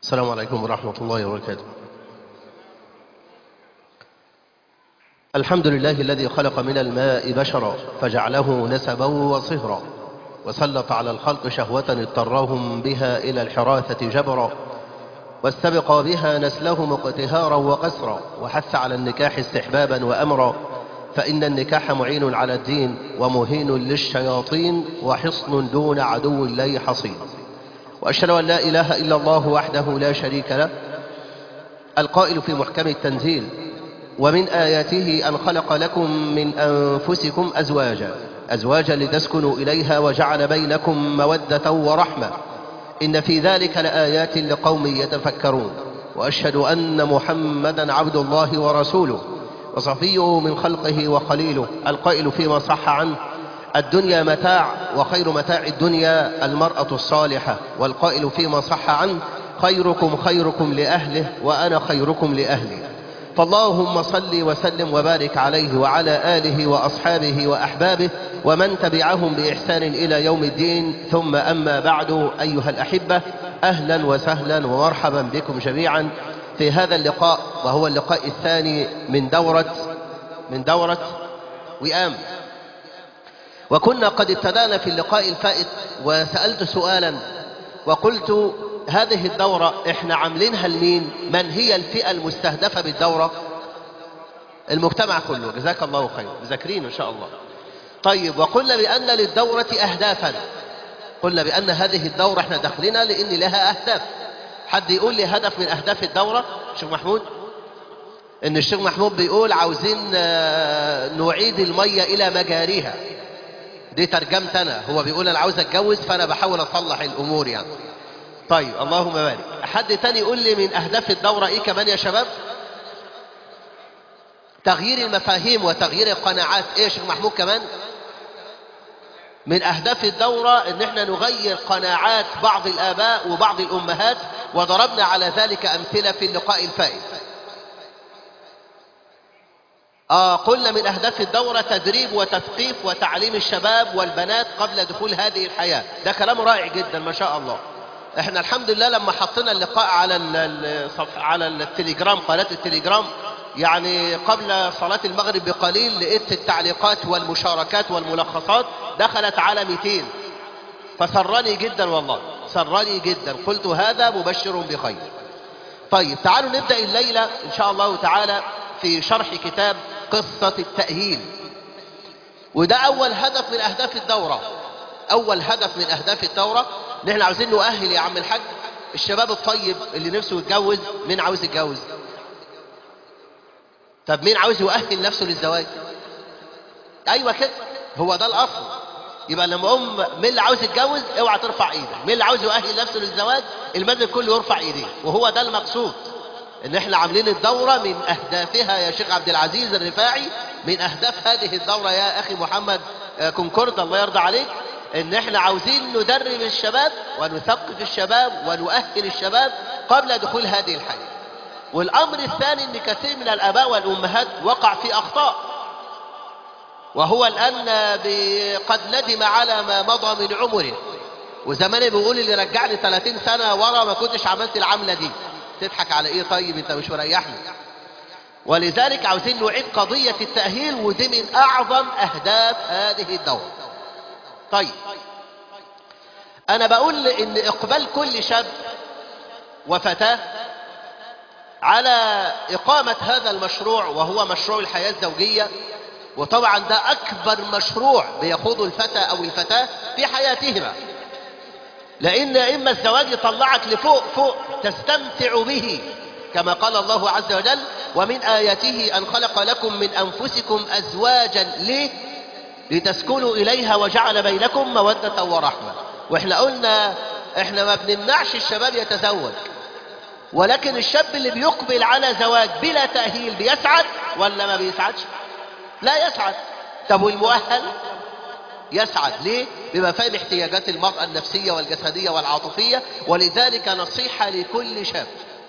السلام عليكم ورحمة الله وبركاته الحمد لله الذي خلق من الماء بشرا فجعله نسبا وصهرا وسلط على الخلق شهوة اضطرهم بها إلى الحراثة جبرا واستبقى بها نسلهم اقتهارا وقسرا وحث على النكاح استحبابا وأمرا فإن النكاح معين على الدين ومهين للشياطين وحصن دون عدو الله حصين وأشهد أن لا إله إلا الله وحده لا شريك له القائل في محكم التنزيل ومن آياته أن خلق لكم من أنفسكم أزواجا أزواجا لتسكنوا إليها وجعل بينكم مودة ورحمة إن في ذلك لآيات لقوم يتفكرون وأشهد أن محمدا عبد الله ورسوله وصفيه من خلقه وخليله القائل فيما صح عنه الدنيا متاع وخير متاع الدنيا المرأة الصالحة والقائل فيما صح عنه خيركم خيركم لأهله وأنا خيركم لأهلي فاللهم صل وسلم وبارك عليه وعلى آله وأصحابه وأحبابه ومن تبعهم بإحسان إلى يوم الدين ثم أما بعد أيها الأحبة أهلا وسهلا ومرحبا بكم جميعا في هذا اللقاء وهو اللقاء الثاني من دورة من دورة وئام وكنا قد ابتدأنا في اللقاء الفائت وسألت سؤالا وقلت هذه الدورة احنا عاملينها لمين من هي الفئة المستهدفة بالدورة المجتمع كله جزاك الله خير مذاكرين ان شاء الله طيب وقلنا بأن للدورة أهدافا قلنا بأن هذه الدورة احنا داخلنا لأن لها أهداف حد يقول لي هدف من أهداف الدورة شيخ محمود ان الشيخ محمود بيقول عاوزين نعيد المية إلى مجاريها دي ترجمت أنا هو بيقول أنا عاوز أتجوز فأنا بحاول أصلح الأمور يعني طيب اللهم بارك حد تاني يقول لي من أهداف الدورة إيه كمان يا شباب تغيير المفاهيم وتغيير القناعات إيه يا شيخ محمود كمان من أهداف الدورة إن احنا نغير قناعات بعض الآباء وبعض الأمهات وضربنا على ذلك أمثلة في اللقاء الفائت آه قلنا من أهداف الدورة تدريب وتثقيف وتعليم الشباب والبنات قبل دخول هذه الحياة ده كلام رائع جدا ما شاء الله احنا الحمد لله لما حطينا اللقاء على الصف... على التليجرام قناة التليجرام يعني قبل صلاة المغرب بقليل لقيت التعليقات والمشاركات والملخصات دخلت على 200 فسرني جدا والله سرني جدا قلت هذا مبشر بخير طيب تعالوا نبدأ الليلة إن شاء الله تعالى في شرح كتاب قصة التأهيل وده أول هدف من أهداف الدورة أول هدف من أهداف الدورة إن إحنا عاوزين نؤهل يا عم الحاج الشباب الطيب اللي نفسه يتجوز مين عاوز يتجوز طب مين عاوز يؤهل نفسه للزواج أيوة كده هو ده الأصل يبقى لما أم مين اللي عاوز يتجوز اوعى ترفع ايدك مين اللي عاوز يؤهل نفسه للزواج المسجد كله يرفع ايديه وهو ده المقصود ان احنا عاملين الدورة من اهدافها يا شيخ عبد العزيز الرفاعي من اهداف هذه الدورة يا اخي محمد كونكورد الله يرضى عليك ان احنا عاوزين ندرب الشباب ونثقف الشباب ونؤهل الشباب قبل دخول هذه الحياة والامر الثاني ان كثير من الاباء والامهات وقع في اخطاء وهو الان قد ندم على ما مضى من عمره وزمان بيقول اللي رجعني 30 سنة ورا ما كنتش عملت العملة دي تضحك على ايه طيب انت مش مريحني ولذلك عاوزين نعيد قضية التأهيل ودي من اعظم اهداف هذه الدورة طيب انا بقول ان اقبال كل شاب وفتاة على اقامة هذا المشروع وهو مشروع الحياة الزوجية وطبعا ده اكبر مشروع بيخوضه الفتى او الفتاة في حياتهما لان اما الزواج يطلعك لفوق فوق تستمتع به كما قال الله عز وجل ومن آياته أن خلق لكم من أنفسكم أزواجا ليه لتسكنوا إليها وجعل بينكم مودة ورحمة وإحنا قلنا إحنا ما بنمنعش الشباب يتزوج ولكن الشاب اللي بيقبل على زواج بلا تأهيل بيسعد ولا ما بيسعدش لا يسعد طب والمؤهل يسعد ليه بما فاهم احتياجات المرأة النفسية والجسدية والعاطفية ولذلك نصيحة لكل شاب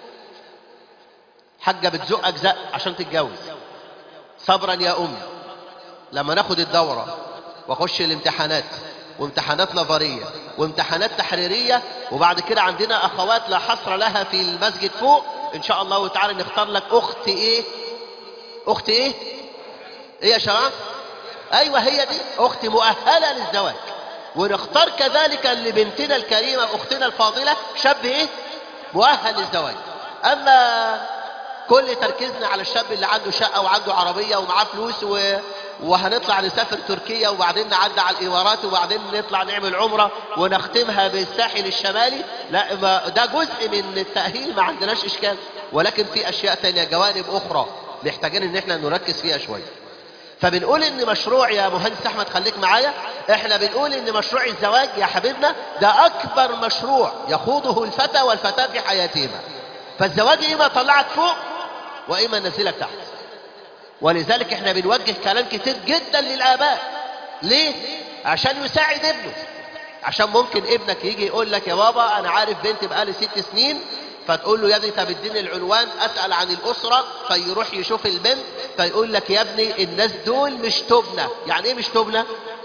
حاجة بتزقك زق عشان تتجوز صبرا يا أمي لما ناخد الدورة واخش الامتحانات وامتحانات نظرية وامتحانات تحريرية وبعد كده عندنا أخوات لا حصر لها في المسجد فوق إن شاء الله تعالى نختار لك أخت إيه أخت إيه إيه يا شباب أيوة هي دي أخت مؤهلة للزواج ونختار كذلك لبنتنا الكريمة أختنا الفاضلة شاب إيه مؤهل للزواج أما كل تركيزنا على الشاب اللي عنده شقة وعنده عربية ومعاه فلوس و... وهنطلع نسافر تركيا وبعدين نعدي على الإمارات وبعدين نطلع نعمل عمرة ونختمها بالساحل الشمالي لا ما ده جزء من التأهيل ما عندناش إشكال ولكن في أشياء تانية جوانب أخرى محتاجين إن احنا نركز فيها شوية فبنقول ان مشروع يا مهندس احمد خليك معايا احنا بنقول ان مشروع الزواج يا حبيبنا ده اكبر مشروع يخوضه الفتى والفتاة في حياتهما فالزواج اما طلعك فوق واما نزلك تحت ولذلك احنا بنوجه كلام كتير جدا للاباء ليه عشان يساعد ابنه عشان ممكن ابنك يجي يقول لك يا بابا انا عارف بنتي بقالي ست سنين فتقول له يا ابني طب اديني العنوان اسال عن الاسره فيروح يشوف البنت فيقول لك يا ابني الناس دول مش تبنى يعني ايه مش تبنى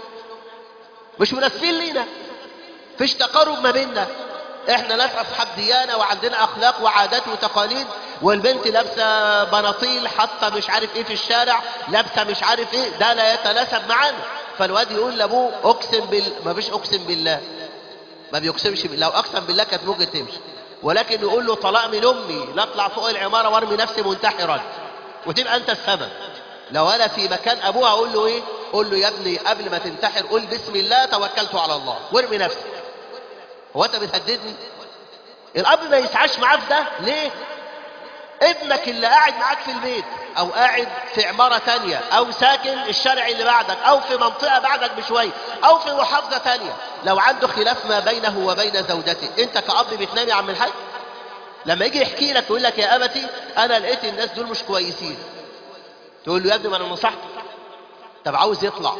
مش مناسبين لينا فيش تقارب ما بيننا احنا ناس اصحاب ديانه وعندنا اخلاق وعادات وتقاليد والبنت لابسه بناطيل حاطه مش عارف ايه في الشارع لابسه مش عارف ايه ده لا يتناسب معانا فالواد يقول لابوه اقسم بال ما فيش اقسم بالله ما بيقسمش بالله لو اقسم بالله كانت ممكن تمشي ولكن يقول له طلاق من امي لا اطلع فوق العماره وارمي نفسي منتحرا وتبقى انت السبب لو انا في مكان ابوها اقول له ايه قول له يا ابني قبل ما تنتحر قول بسم الله توكلت على الله وارمي نفسك هو انت بتهددني الاب ما يسعاش معاه في ده ليه ابنك اللي قاعد معاك في البيت او قاعد في عمارة تانية او ساكن الشارع اللي بعدك او في منطقة بعدك بشوية او في محافظة تانية لو عنده خلاف ما بينه وبين زوجته انت كأب بتنام يا عم الحاج لما يجي يحكي لك يقول لك يا ابتي انا لقيت الناس دول مش كويسين تقول له يا ابني ما انا نصحتك طب عاوز يطلع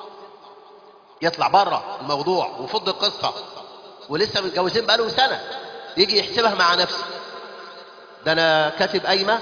يطلع بره الموضوع وفض القصة ولسه متجوزين بقاله سنة يجي يحسبها مع نفسه ده انا كاتب قايمة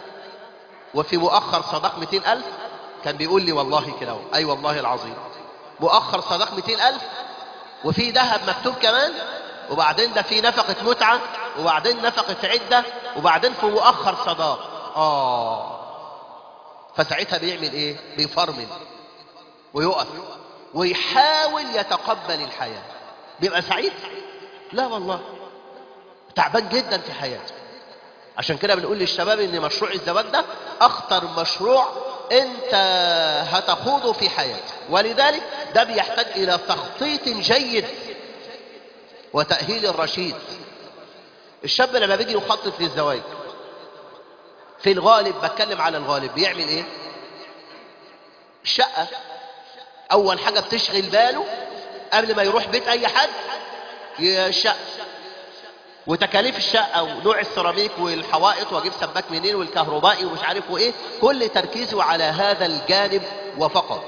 وفي مؤخر صداق 200 ألف كان بيقول لي والله كده اهو اي والله العظيم مؤخر صداق 200 ألف وفي ذهب مكتوب كمان وبعدين ده في نفقة متعة وبعدين نفقة عدة وبعدين في مؤخر صداق اه فساعتها بيعمل ايه بيفرمل ويقف ويحاول يتقبل الحياة بيبقى سعيد لا والله تعبان جدا في حياته عشان كده بنقول للشباب ان مشروع الزواج ده اخطر مشروع انت هتخوضه في حياتك ولذلك ده بيحتاج الى تخطيط جيد وتأهيل رشيد الشاب لما بيجي يخطط للزواج في الغالب بتكلم على الغالب بيعمل ايه الشقة اول حاجة بتشغل باله قبل ما يروح بيت اي حد الشقة وتكاليف الشقة ونوع السيراميك والحوائط واجيب سباك منين والكهربائي ومش عارف وايه كل تركيزه على هذا الجانب وفقط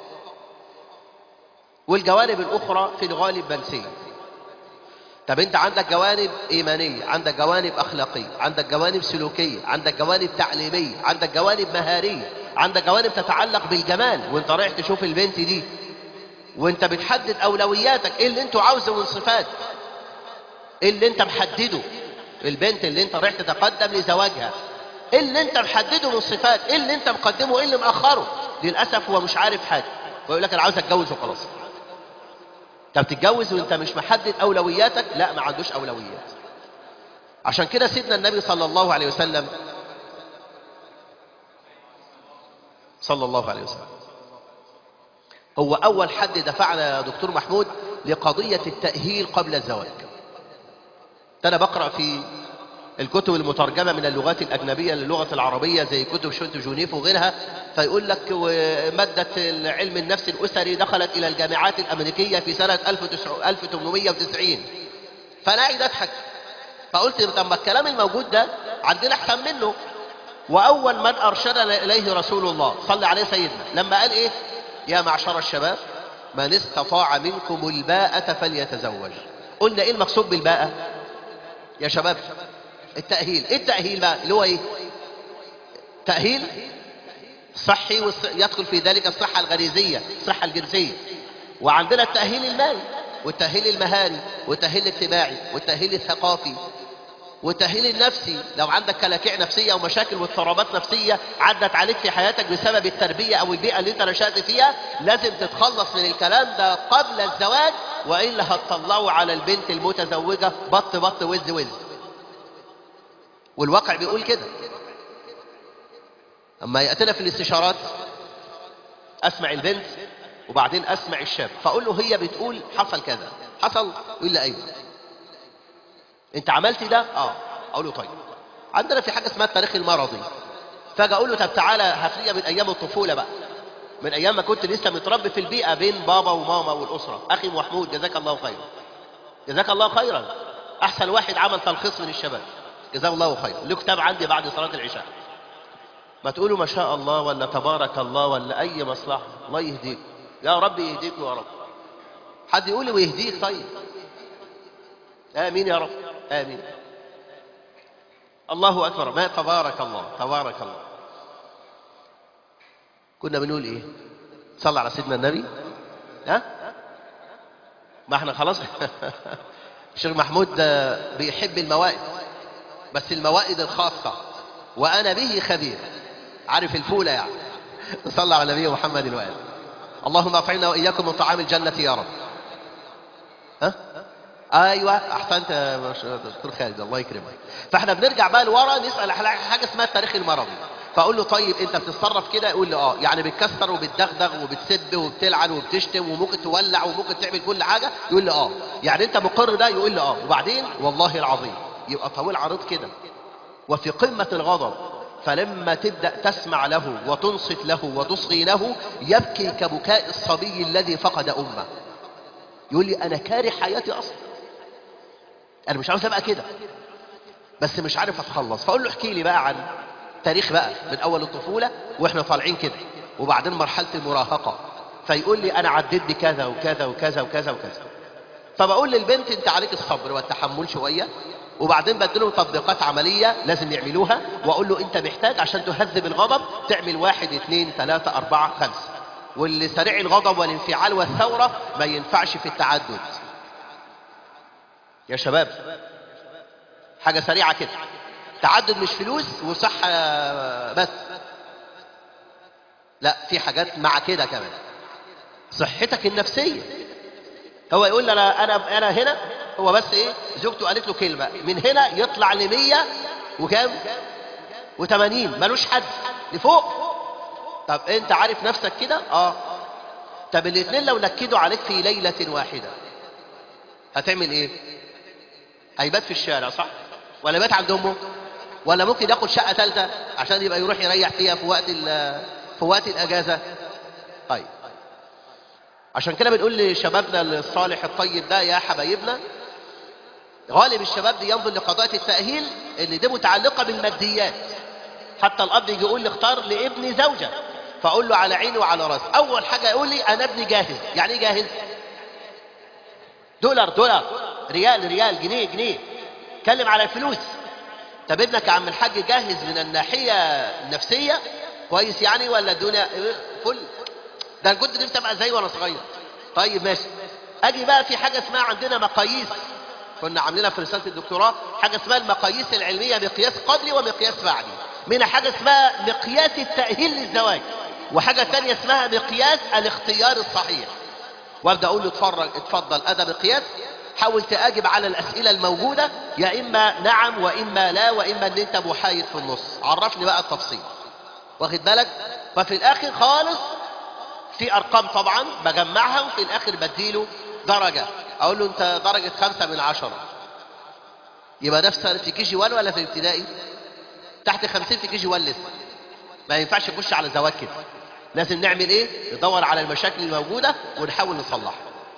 والجوانب الاخرى في الغالب منسية طب انت عندك جوانب ايمانية عندك جوانب اخلاقية عندك جوانب سلوكية عندك جوانب تعليمية عندك جوانب مهارية عندك جوانب تتعلق بالجمال وانت رايح تشوف البنت دي وانت بتحدد اولوياتك ايه اللي انت عاوزه من صفات ايه اللي انت محدده البنت اللي انت رايح تتقدم لزواجها ايه اللي انت محدده من صفات ايه اللي انت مقدمه ايه اللي مأخره للأسف هو مش عارف حاجة ويقول لك انا عاوز اتجوز وخلاص طب تتجوز وانت مش محدد اولوياتك لا ما عندوش اولويات عشان كده سيدنا النبي صلى الله عليه وسلم صلى الله عليه وسلم هو اول حد دفعنا يا دكتور محمود لقضية التأهيل قبل الزواج انا بقرأ في الكتب المترجمة من اللغات الأجنبية للغة العربية زي كتب شونت جونيف وغيرها فيقول لك مادة علم النفس الأسري دخلت إلى الجامعات الأمريكية في سنة 1890 فأنا قاعد أضحك فقلت طب ما الكلام الموجود ده عندنا أحسن منه وأول من أرشدنا إليه رسول الله صلى عليه سيدنا لما قال إيه يا معشر الشباب من استطاع منكم الباءة فليتزوج قلنا إيه المقصود بالباءة يا شباب التأهيل ايه التأهيل بقى اللي هو ايه تأهيل صحي والص... يدخل في ذلك الصحة الغريزية الصحة الجنسية وعندنا التأهيل المالي والتأهيل المهاري والتأهيل الاجتماعي والتأهيل الثقافي والتأهيل النفسي لو عندك كلاكيع نفسية ومشاكل واضطرابات نفسية عدت عليك في حياتك بسبب التربية أو البيئة اللي أنت نشأت فيها لازم تتخلص من الكلام ده قبل الزواج وإلا هتطلعوا على البنت المتزوجة بط بط وز وز والواقع بيقول كده أما يأتينا في الاستشارات أسمع البنت وبعدين أسمع الشاب فأقول له هي بتقول حصل كذا حصل يقول لي أيوه انت عملت ده اه اقول له طيب عندنا في حاجه اسمها التاريخ المرضي فاجي اقول له طب تعالى هات لي من ايام الطفوله بقى من ايام ما كنت لسه متربي في البيئه بين بابا وماما والاسره اخي محمود جزاك الله خيرا جزاك الله خيرا احسن واحد عمل تلخيص من الشباب جزاه الله خيرا له كتاب عندي بعد صلاه العشاء ما تقولوا ما شاء الله ولا تبارك الله ولا اي مصلحه الله يهديك يا رب يهديك يا رب حد يقول لي ويهديك طيب امين يا رب آمين الله أكبر ما تبارك الله تبارك الله كنا بنقول إيه صلى على سيدنا النبي ها ما احنا خلاص الشيخ محمود بيحب الموائد بس الموائد الخاصة وأنا به خبير عارف الفولة يعني صلى على نبي محمد الوائد اللهم اطعمنا وإياكم من طعام الجنة يا رب ها ايوه احسنت يا دكتور خالد الله يكرمك فاحنا بنرجع بقى لورا نسال على حاجه اسمها التاريخ المرضي فاقول له طيب انت بتتصرف كده يقول لي اه يعني بتكسر وبتدغدغ وبتسب وبتلعن وبتشتم وممكن تولع وممكن تعمل كل حاجه يقول لي اه يعني انت مقر ده يقول لي اه وبعدين والله العظيم يبقى طويل عريض كده وفي قمه الغضب فلما تبدا تسمع له وتنصت له وتصغي له يبكي كبكاء الصبي الذي فقد امه يقول لي انا كاره حياتي اصلا انا مش عاوز ابقى كده بس مش عارف اتخلص فاقول له احكي لي بقى عن تاريخ بقى من اول الطفوله واحنا طالعين كده وبعدين مرحله المراهقه فيقول لي انا عديت بكذا وكذا وكذا وكذا وكذا فبقول للبنت انت عليك الصبر والتحمل شويه وبعدين بديلهم تطبيقات عمليه لازم يعملوها واقول له انت محتاج عشان تهذب الغضب تعمل واحد اثنين ثلاثه اربعه خمسه واللي سريع الغضب والانفعال والثوره ما ينفعش في التعدد يا شباب حاجة سريعة كده تعدد مش فلوس وصحة بس لا في حاجات مع كده كمان صحتك النفسية هو يقول لي انا انا انا هنا هو بس ايه زوجته قالت له كلمة من هنا يطلع ل 100 وكام و80 ملوش حد لفوق طب انت عارف نفسك كده اه طب الاثنين لو نكدوا عليك في ليلة واحدة هتعمل ايه هيبات في الشارع صح ولا بات عند امه ولا ممكن ياخد شقه ثالثه عشان يبقى يروح يريح فيها في وقت في وقت الاجازه طيب عشان كده بنقول لشبابنا الصالح الطيب ده يا حبايبنا غالب الشباب دي ينظر لقضايا التاهيل ان دي متعلقه بالماديات حتى الاب يجي يقول لي اختار لابني زوجه فاقول له على عيني وعلى راسي اول حاجه يقول لي انا ابني جاهز يعني ايه جاهز دولار دولار ريال ريال جنيه جنيه اتكلم على الفلوس طب ابنك يا عم الحاج جاهز من الناحيه النفسيه كويس يعني ولا الدنيا فل ده كنت نفسي ابقى زي وانا صغير طيب ماشي اجي بقى في حاجه اسمها عندنا مقاييس كنا عاملينها في رساله الدكتوراه حاجه اسمها المقاييس العلميه مقياس قبلي ومقياس بعدي منها حاجه اسمها مقياس التاهيل للزواج وحاجه ثانيه اسمها مقياس الاختيار الصحيح وابدا اقول له اتفرج اتفضل ادب مقياس حاول تجب على الاسئله الموجوده يا اما نعم واما لا واما ان انت محايد في النص عرفني بقى التفصيل واخد بالك ففي الاخر خالص في ارقام طبعا بجمعها وفي الاخر بديله درجه اقول له انت درجه خمسة من عشرة يبقى ده في كي جي 1 ولا في ابتدائي تحت خمسين في كي جي 1 لسه ما ينفعش نخش على زواج كده لازم نعمل ايه ندور على المشاكل الموجوده ونحاول نصلحها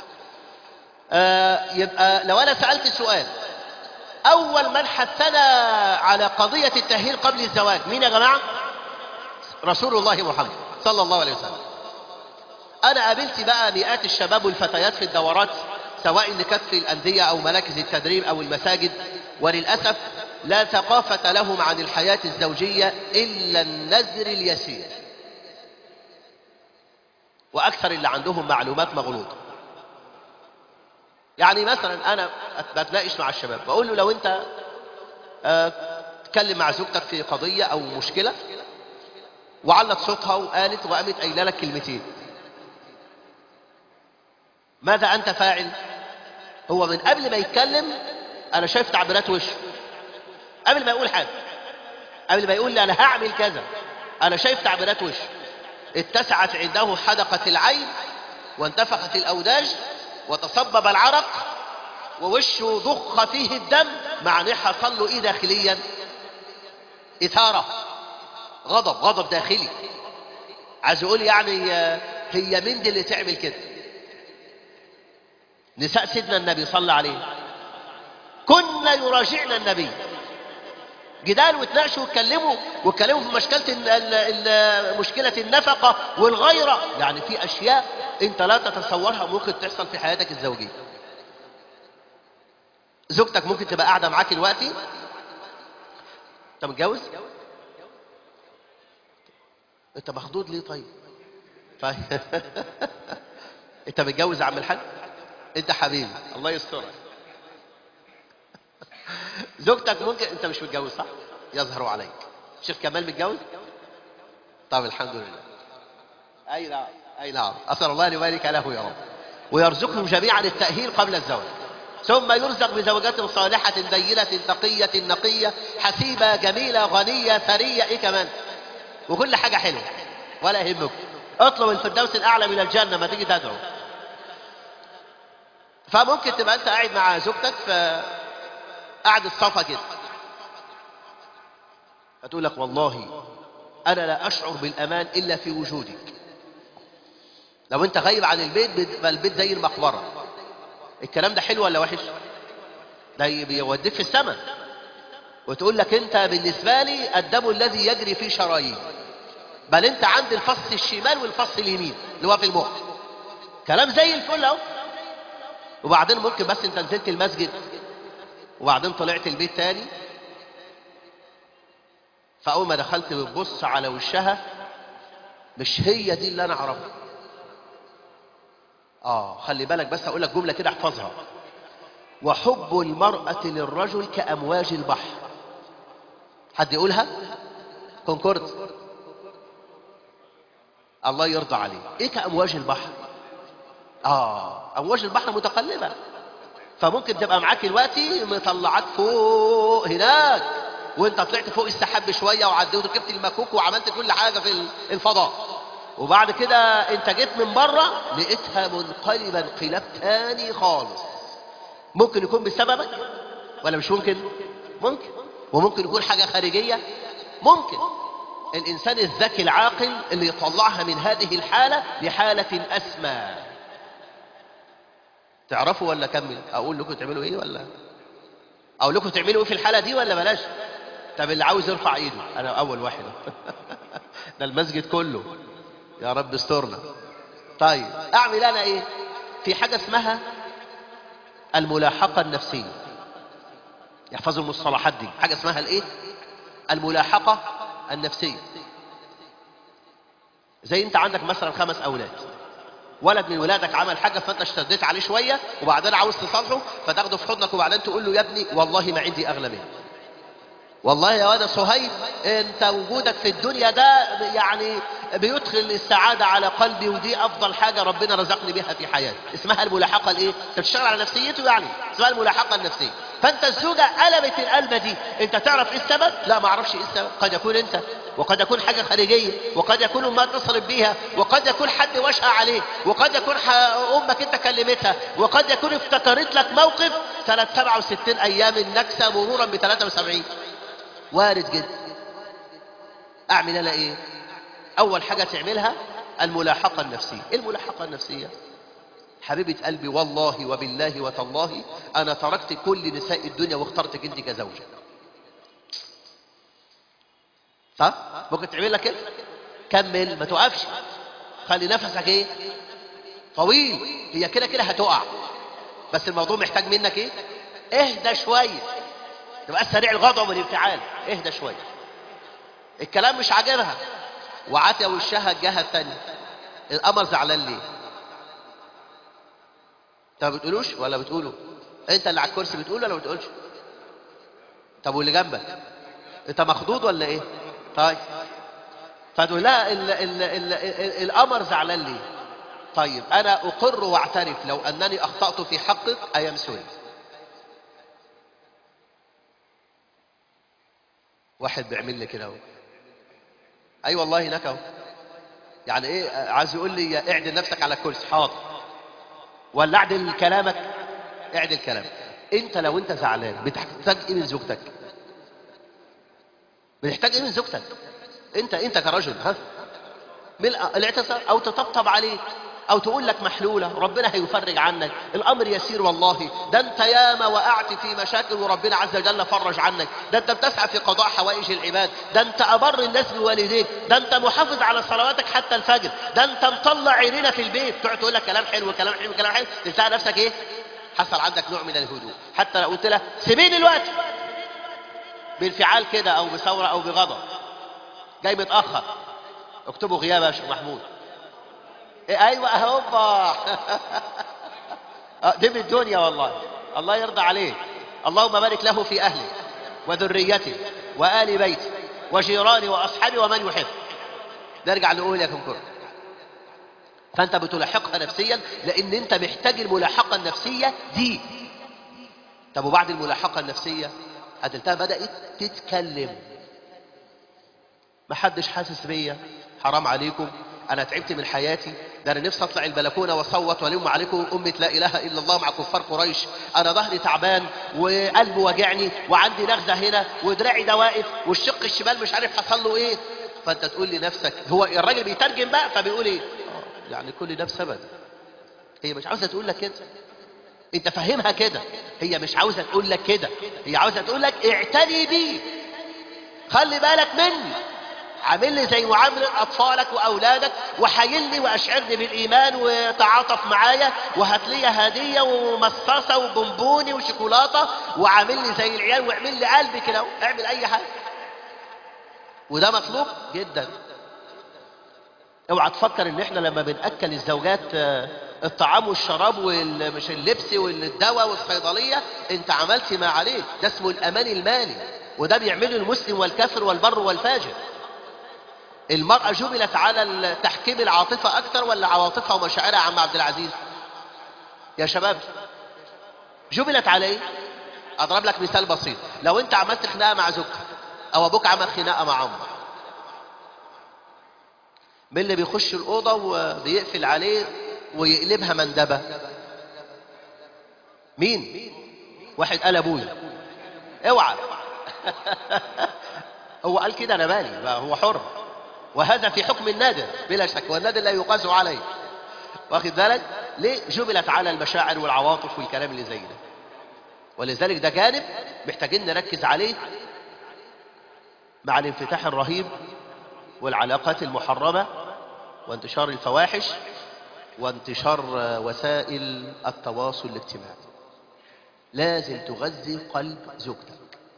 آه يبقى لو انا سالت سؤال اول من حثنا على قضيه التاهيل قبل الزواج مين يا جماعه رسول الله محمد صلى الله عليه وسلم انا قابلت بقى مئات الشباب والفتيات في الدورات سواء اللي كانت في الانديه او مراكز التدريب او المساجد وللاسف لا ثقافه لهم عن الحياه الزوجيه الا النذر اليسير واكثر اللي عندهم معلومات مغلوطه يعني مثلا انا بتناقش مع الشباب بقول له لو انت آه، تتكلم مع زوجتك في قضيه او مشكله وعلت صوتها وقالت وقامت قايله لك كلمتين ماذا انت فاعل هو من قبل ما يتكلم انا شايف تعبيرات وشه قبل ما يقول حاجه قبل ما يقول لي انا هعمل كذا انا شايف تعبيرات وشه اتسعت عنده حدقه العين وانتفخت الاوداج وتصبب العرق ووشه ضخ فيه الدم مع ان حصل له ايه داخليا اثاره غضب غضب داخلي عايز يقول يعني آه، هي مين دي اللي تعمل كده نساء سيدنا النبي صلى عليه كنا يراجعن النبي جدال وتناقشوا واتكلموا واتكلموا في مشكله ال- ال- ال- مشكله النفقه والغيره يعني في اشياء انت لا تتصورها ممكن تحصل في حياتك الزوجيه زوجتك ممكن تبقى قاعده معاك دلوقتي انت متجوز انت مخضوض ليه طيب ف... انت متجوز يا عم الحاج انت حبيبي الله يسترك زوجتك ممكن انت مش متجوز صح يظهر عليك شيخ كمال متجوز طب الحمد لله اي نعم اي نعم اسال الله ان يبارك له يا رب ويرزقهم جميعا التاهيل قبل الزواج ثم يرزق بزوجات صالحة دينة تقية نقية حسيبة جميلة غنية ثرية ايه كمان وكل حاجة حلوة ولا يهمك اطلب الفردوس الأعلى من الجنة ما تيجي تدعو فممكن تبقى أنت قاعد مع زوجتك في قاعد الصفا كده فتقول لك والله أنا لا أشعر بالأمان إلا في وجودك لو أنت غايب عن البيت بيبقى البيت زي المقبرة الكلام ده حلو ولا وحش؟ ده بيوديك في السماء وتقول لك أنت بالنسبة لي الدم الذي يجري في شرايين بل أنت عند الفص الشمال والفص اليمين اللي هو في المخ كلام زي الفل أهو وبعدين ممكن بس أنت نزلت المسجد وبعدين طلعت البيت تاني فأول ما دخلت بتبص على وشها مش هي دي اللي أنا أعرفها آه خلي بالك بس أقول لك جملة كده احفظها وحب المرأة للرجل كأمواج البحر حد يقولها كونكورد الله يرضى عليه ايه كأمواج البحر اه امواج البحر متقلبة فممكن تبقى معاك دلوقتي مطلعاك فوق هناك وانت طلعت فوق السحاب بشويه وعديت وركبت المكوك وعملت كل حاجه في الفضاء وبعد كده انت جيت من بره لقيتها منقلبه انقلاب تاني خالص ممكن يكون بسببك ولا مش ممكن ممكن وممكن يكون حاجه خارجيه ممكن الانسان الذكي العاقل اللي يطلعها من هذه الحاله لحاله اسمى تعرفوا ولا كمل اقول لكم تعملوا ايه ولا اقول لكم تعملوا ايه في الحاله دي ولا بلاش طب اللي عاوز يرفع ايده انا اول واحد ده المسجد كله يا رب استرنا طيب اعمل انا ايه في حاجه اسمها الملاحقه النفسيه يحفظوا المصطلحات دي حاجه اسمها الايه الملاحقه النفسيه زي انت عندك مثلا خمس اولاد ولد من ولادك عمل حاجه فانت اشتديت عليه شويه وبعدين عاوز تصالحه فتاخده في حضنك وبعدين تقول له يا ابني والله ما عندي اغلى منك والله يا واد صهيب انت وجودك في الدنيا ده يعني بيدخل السعاده على قلبي ودي افضل حاجه ربنا رزقني بها في حياتي اسمها الملاحقه الايه انت بتشتغل على نفسيته يعني اسمها الملاحقه النفسيه فانت الزوجه قلبت القلبه دي انت تعرف ايه السبب لا ما اعرفش ايه السبب قد يكون انت وقد يكون حاجه خارجيه وقد يكون ما اتصلت بيها وقد يكون حد وشها عليه وقد يكون امك انت كلمتها وقد يكون افتكرت لك موقف سنه 67 ايام النكسه مرورا ب 73 وارد جدا اعمل انا ايه اول حاجه تعملها الملاحقه النفسيه ايه الملاحقه النفسيه حبيبه قلبي والله وبالله وتالله انا تركت كل نساء الدنيا واخترتك انت كزوجه صح ممكن تعمل لك كده كمل ما توقفش خلي نفسك ايه طويل هي كده كده هتقع بس الموضوع محتاج منك ايه اهدى شويه تبقى سريع الغضب والانفعال اهدى شويه الكلام مش عاجبها وعافيه وشها الجهه الثانيه القمر زعلان ليه انت ما بتقولوش ولا بتقوله انت اللي على الكرسي بتقول ولا ما بتقولش طب واللي جنبك انت مخضوض ولا ايه طيب فتقول لها ال ال ال ال القمر زعلان ليه طيب انا اقر واعترف لو انني اخطات في حقك ايمسني واحد بيعمل لي كده اهو اي والله هناك اهو يعني ايه عايز يقول لي اعدل نفسك على الكرسي حاضر ولا اعدل كلامك اعدل كلامك انت لو انت زعلان بتحتاج ايه من زوجتك بتحتاج ايه من زوجتك انت انت كرجل ها ملء الاعتصام او تطبطب عليه او تقول لك محلوله ربنا هيفرج عنك الامر يسير والله ده انت ياما وقعت في مشاكل وربنا عز وجل فرج عنك ده انت بتسعى في قضاء حوائج العباد ده انت ابر الناس بوالديك ده انت محافظ على صلواتك حتى الفجر ده انت مطلع عينينا في البيت تقعد تقول لك كلام حلو كلام حلو كلام حلو تلاقي نفسك ايه حصل عندك نوع من الهدوء حتى لو قلت لها سيبيني دلوقتي بانفعال كده او بثوره او بغضب جاي متاخر اكتبوا غياب يا شيخ محمود إيه ايوه هوبا دي من الدنيا والله الله يرضى عليك اللهم بارك له في اهله وذريته وال بيته وجيرانه واصحابه ومن يحب نرجع نقول يا كنكر فانت بتلاحقها نفسيا لان انت محتاج الملاحقه النفسيه دي طب وبعد الملاحقه النفسيه هتلتها بدات تتكلم محدش حاسس بيا حرام عليكم انا تعبت من حياتي ده انا نفسي اطلع البلكونه واصوت والم عليكم امه لا اله الا الله مع كفار قريش انا ظهري تعبان وقلبي واجعني وعندي نغزه هنا ودراعي ده واقف والشق الشمال مش عارف حصل له ايه فانت تقول لنفسك هو الراجل بيترجم بقى فبيقول ايه آه، يعني كل ده بسبب هي مش عاوزه تقول لك كده انت فاهمها كده هي مش عاوزه تقول لك كده هي عاوزه تقول لك اعتني بي خلي بالك مني عامل لي زي معاملة أطفالك وأولادك وحايلني وأشعرني بالإيمان وتعاطف معايا وهات لي هدية ومصاصة وبونبوني وشوكولاتة وعامل لي زي العيال واعمل لي قلبي كده اعمل أي حاجة وده مطلوب جدا اوعى تفكر ان احنا لما بنأكل الزوجات آه، الطعام والشراب ومش اللبس والدواء والصيدلية انت عملت ما عليك ده اسمه الأمان المالي وده بيعمله المسلم والكافر والبر والفاجر المرأة جبلت على تحكيم العاطفة أكثر ولا عواطفها ومشاعرها يا عم عبد العزيز؟ يا شباب جبلت على إيه؟ أضرب لك مثال بسيط لو أنت عملت خناقة مع زوجتك أو أبوك عمل خناقة مع عمك مين اللي بيخش الأوضة وبيقفل عليه ويقلبها مندبة؟ مين؟ واحد قال أبويا اوعى هو قال كده أنا مالي بقى هو حر وهذا في حكم النادر بلا شك والنادر لا يقاس عليه واخد بالك ليه جبلت على المشاعر والعواطف والكلام اللي زي ده ولذلك ده جانب محتاجين نركز عليه مع الانفتاح الرهيب والعلاقات المحرمة وانتشار الفواحش وانتشار وسائل التواصل الاجتماعي لازم تغذي قلب زوجتك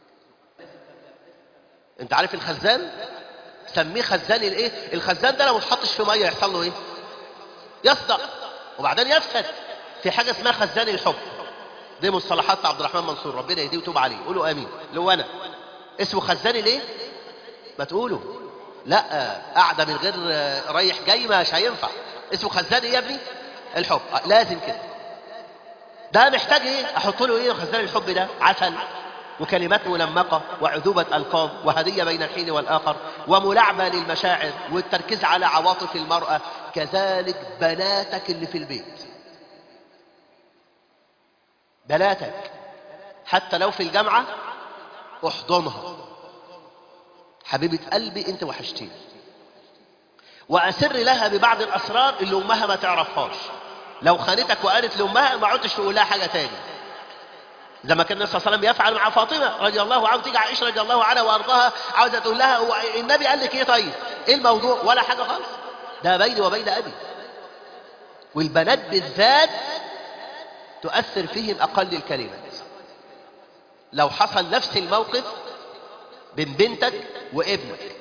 انت عارف الخزان سميه خزان الايه الخزان ده لو اتحطش في ميه يحصل له ايه يصدق وبعدين يفسد في حاجه اسمها خزان الحب دي مصطلحات عبد الرحمن منصور ربنا يهديه ويتوب عليه قولوا امين اللي هو انا اسمه خزان الايه ما تقولوا لا قاعده من غير رايح جاي مش هينفع اسمه خزان ايه يا ابني الحب آه، لازم كده ده محتاج ايه احط له ايه خزان الحب ده عسل وكلمات منمقة وعذوبة ألفاظ وهدية بين الحين والآخر وملاعبة للمشاعر والتركيز على عواطف المرأة كذلك بناتك اللي في البيت بناتك حتى لو في الجامعة احضنها حبيبة قلبي انت وحشتيني وأسر لها ببعض الأسرار اللي أمها ما تعرفهاش لو خانتك وقالت لأمها ما عدتش تقول لها حاجة تاني زي ما كان النبي صلى الله عليه وسلم يفعل مع فاطمه رضي الله عنها تيجي عائشه رضي الله عنها وارضاها عاوزه تقول لها هو النبي قال لك ايه طيب؟ ايه الموضوع؟ ولا حاجه خالص ده بيني وبين ابي والبنات بالذات تؤثر فيهم اقل الكلمات لو حصل نفس الموقف بين بنتك وابنك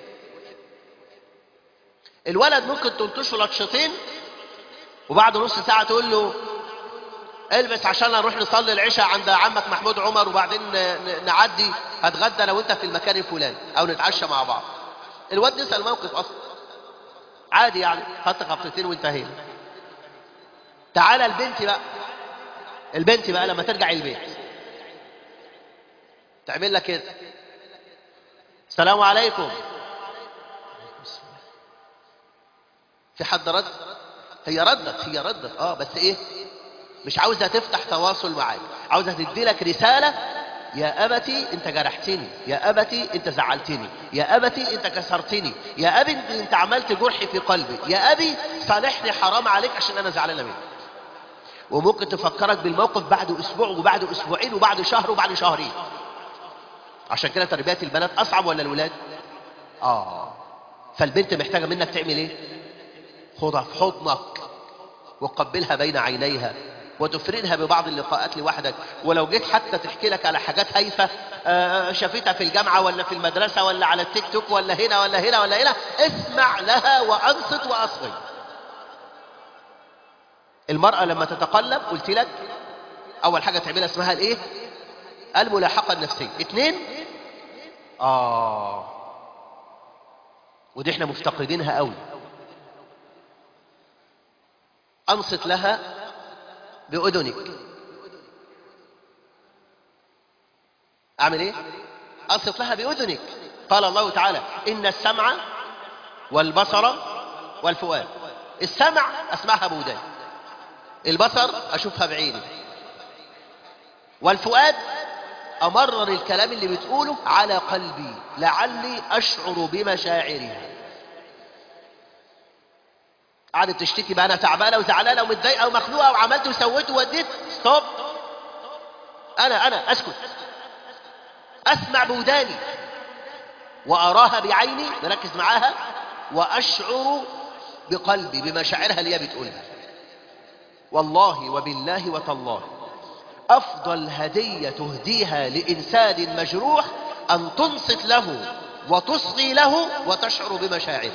الولد ممكن تلطشه لطشتين وبعد نص ساعه تقول له البس عشان نروح نصلي العشاء عند عمك محمود عمر وبعدين ن- ن- نعدي هتغدى لو انت في المكان الفلاني او نتعشى مع بعض الواد نسأل الموقف اصلا عادي يعني خدت خبطتين وانتهينا تعالى البنت بقى البنت بقى لما ترجع البيت تعمل لك كده السلام عليكم في حد رد هي ردت هي ردت اه بس ايه مش عاوزة تفتح تواصل معاك عاوزة تدي لك رسالة يا أبتي أنت جرحتني يا أبتي أنت زعلتني يا أبتي أنت كسرتني يا أبي أنت- أنت عملت جرح في قلبي يا أبي صالحني حرام عليك عشان أنا زعلانة منك وممكن تفكرك بالموقف بعد أسبوع وبعد أسبوعين وبعد شهر وبعد شهرين عشان كده تربية البنات أصعب ولا الولاد؟ آه فالبنت محتاجة منك تعمل إيه؟ خدها في حضنك وقبلها بين عينيها وتفردها ببعض اللقاءات لوحدك ولو جيت حتى تحكي لك على حاجات هايفة آه، شافتها في الجامعة ولا في المدرسة ولا على التيك توك ولا هنا ولا هنا ولا هنا اسمع لها وأنصت وأصغي المرأة لما تتقلب قلت لك أول حاجة تعملها اسمها الإيه؟ الملاحقة النفسية اثنين آه ودي احنا مفتقدينها قوي أنصت لها بأذنك أعمل إيه؟ أنصت لها بأذنك قال الله تعالى إن السمع والبصر والفؤاد السمع أسمعها بوداني البصر أشوفها بعيني والفؤاد أمرر الكلام اللي بتقوله على قلبي لعلي أشعر بمشاعرها قعدت تشتكي بقى انا تعبانه وزعلانه ومتضايقه ومخنوقه وعملت وسويت ووديت ستوب انا انا اسكت اسمع بوداني واراها بعيني بركز معاها واشعر بقلبي بمشاعرها اللي هي بتقولها والله وبالله وتالله افضل هديه تهديها لانسان مجروح ان تنصت له وتصغي له وتشعر بمشاعره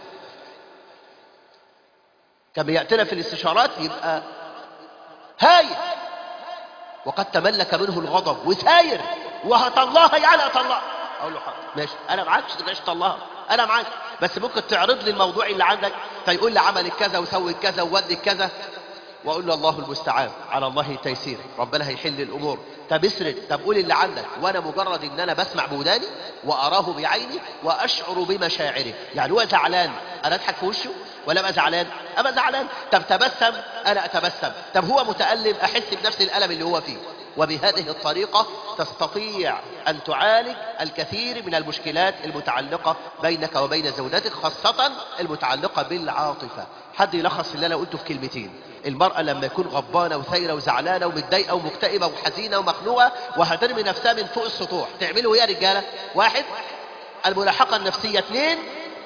كان بيأتنا في الاستشارات يبقى هايل وقد تملك منه الغضب وثاير وهطلعها يعني اطلعها اقول له حاضر ماشي انا معاك مش تبقاش طلعها انا معاك بس ممكن تعرض لي الموضوع اللي عندك فيقول لي عملت كذا وسوت كذا وودت كذا واقول له الله المستعان على الله تيسير ربنا هيحل الامور طب اسرد طب قول اللي عندك وانا مجرد ان انا بسمع بوداني واراه بعيني واشعر بمشاعره يعني هو زعلان انا اضحك في وشه ولا ابقى زعلان ابقى زعلان طب تبسم انا اتبسم طب هو متالم احس بنفس الالم اللي هو فيه وبهذه الطريقة تستطيع أن تعالج الكثير من المشكلات المتعلقة بينك وبين زوجتك خاصة المتعلقة بالعاطفة حد يلخص اللي أنا قلته في كلمتين المرأة لما يكون غضبانة وثيرة وزعلانة ومتضايقة ومكتئبة وحزينة ومخنوقة وهترمي نفسها من فوق السطوح تعملوا ايه يا رجالة واحد الملاحقة النفسية اثنين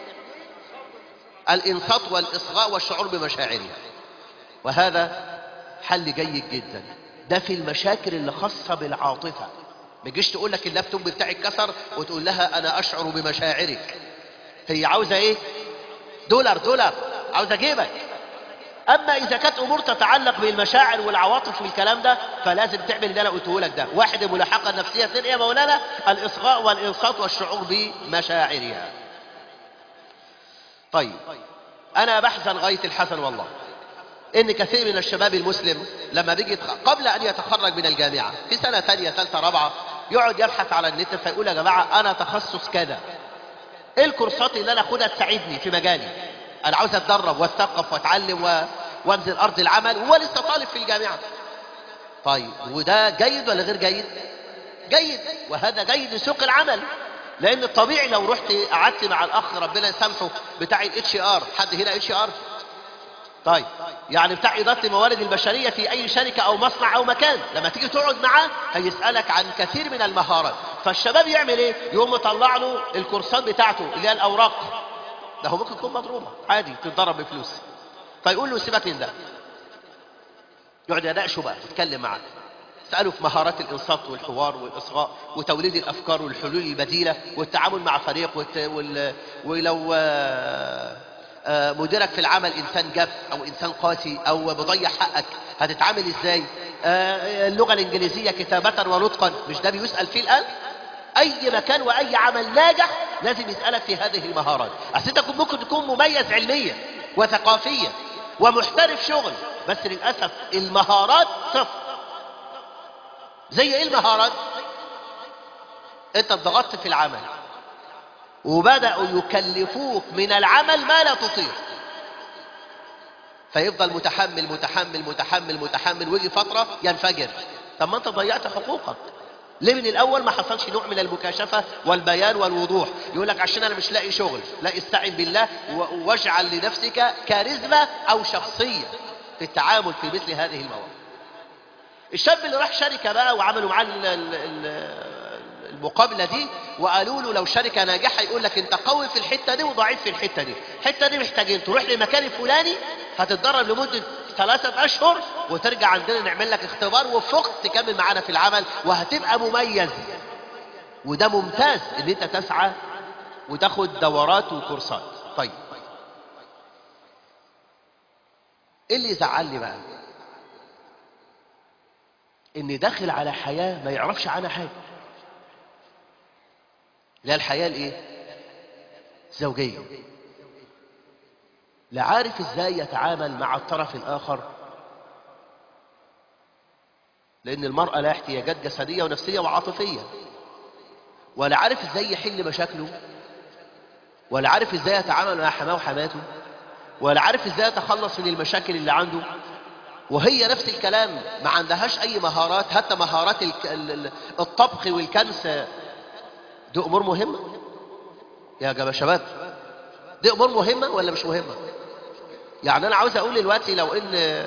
الانصات والإصغاء والشعور بمشاعرها وهذا حل جيد جدا ده في المشاكل اللي خاصة بالعاطفة ما تجيش تقول لك اللابتوب بتاعي اتكسر وتقول لها انا اشعر بمشاعرك هي عاوزة ايه دولار دولار عاوزة جيبك اما اذا كانت امور تتعلق بالمشاعر والعواطف والكلام ده فلازم تعمل اللي انا قلته لك ده واحد الملاحقة النفسية اثنين ايه يا مولانا الاصغاء والانصات والشعور بمشاعرها طيب انا بحزن غاية الحزن والله ان كثير من الشباب المسلم لما بيجي يتخ... قبل ان يتخرج من الجامعة في سنة ثانية ثالثة رابعة يقعد يبحث على النت فيقول يا جماعة انا تخصص كذا ايه الكورسات اللي انا اخدها تساعدني في مجالي انا عاوز اتدرب واثقف واتعلم و... وانزل ارض العمل وهو لسه طالب في الجامعة طيب وده جيد ولا غير جيد جيد وهذا جيد لسوق العمل لان الطبيعي لو رحت قعدت مع الاخ ربنا يسامحه بتاع الاتش ار حد هنا اتش ار طيب يعني بتاع إدارة الموارد البشرية في أي شركة أو مصنع أو مكان لما تيجي تقعد معاه هيسألك عن كثير من المهارات فالشباب يعمل إيه؟ يقوم مطلع له الكورسات بتاعته اللي هي الأوراق ده هو ممكن تكون مضروبة عادي تتضرب بفلوس فيقول له سيبك من ده يقعد يناقشه بقى يتكلم معاه اسأله في مهارات الإنصات والحوار والإصغاء وتوليد الأفكار والحلول البديلة والتعامل مع فريق والت... وال... ولو آه، آه، مديرك في العمل إنسان جاف أو إنسان قاسي أو بضيع حقك هتتعامل إزاي آه، اللغة الإنجليزية كتابة ونطقا مش ده بيسأل فيه الآن أي مكان وأي عمل ناجح لازم يسألك في هذه المهارات أصل أنت ممكن تكون مميز علميا وثقافيا ومحترف شغل بس للأسف المهارات صفر زي إيه المهارات؟ أنت اتضغطت في العمل وبدأوا يكلفوك من العمل ما لا تطيق فيفضل متحمل متحمل متحمل متحمل ويجي فترة ينفجر طب ما انت ضيعت حقوقك ليه من الاول ما حصلش نوع من المكاشفة والبيان والوضوح يقول لك عشان انا مش لاقي شغل لا استعن بالله و- واجعل لنفسك كاريزما او شخصية في التعامل في مثل هذه المواقف الشاب اللي راح شركة بقى وعملوا معاه ال- ال- ال- المقابلة دي وقالوا له لو شركة ناجحة يقول لك انت قوي في الحتة دي وضعيف في الحتة دي الحتة دي محتاجين تروح لمكان الفلاني هتتدرب لمدة ثلاثة أشهر وترجع عندنا نعمل لك اختبار وفقت تكمل معانا في العمل وهتبقى مميز وده ممتاز ان انت تسعى وتاخد دورات وكورسات طيب ايه اللي يزعلني بقى اني داخل على حياة ما يعرفش عنها حاجة لا الحياة الايه زوجية لا عارف ازاي يتعامل مع الطرف الاخر لان المرأة لها احتياجات جسدية ونفسية وعاطفية ولا عارف ازاي يحل مشاكله ولا عارف ازاي يتعامل مع حماه وحماته ولا عارف ازاي يتخلص من المشاكل اللي عنده وهي نفس الكلام ما عندهاش اي مهارات حتى مهارات الك- ال- ال- الطبخ والكنس دي امور مهمه يا جماعه شباب دي امور مهمه ولا مش مهمه يعني انا عاوز اقول دلوقتي لو ان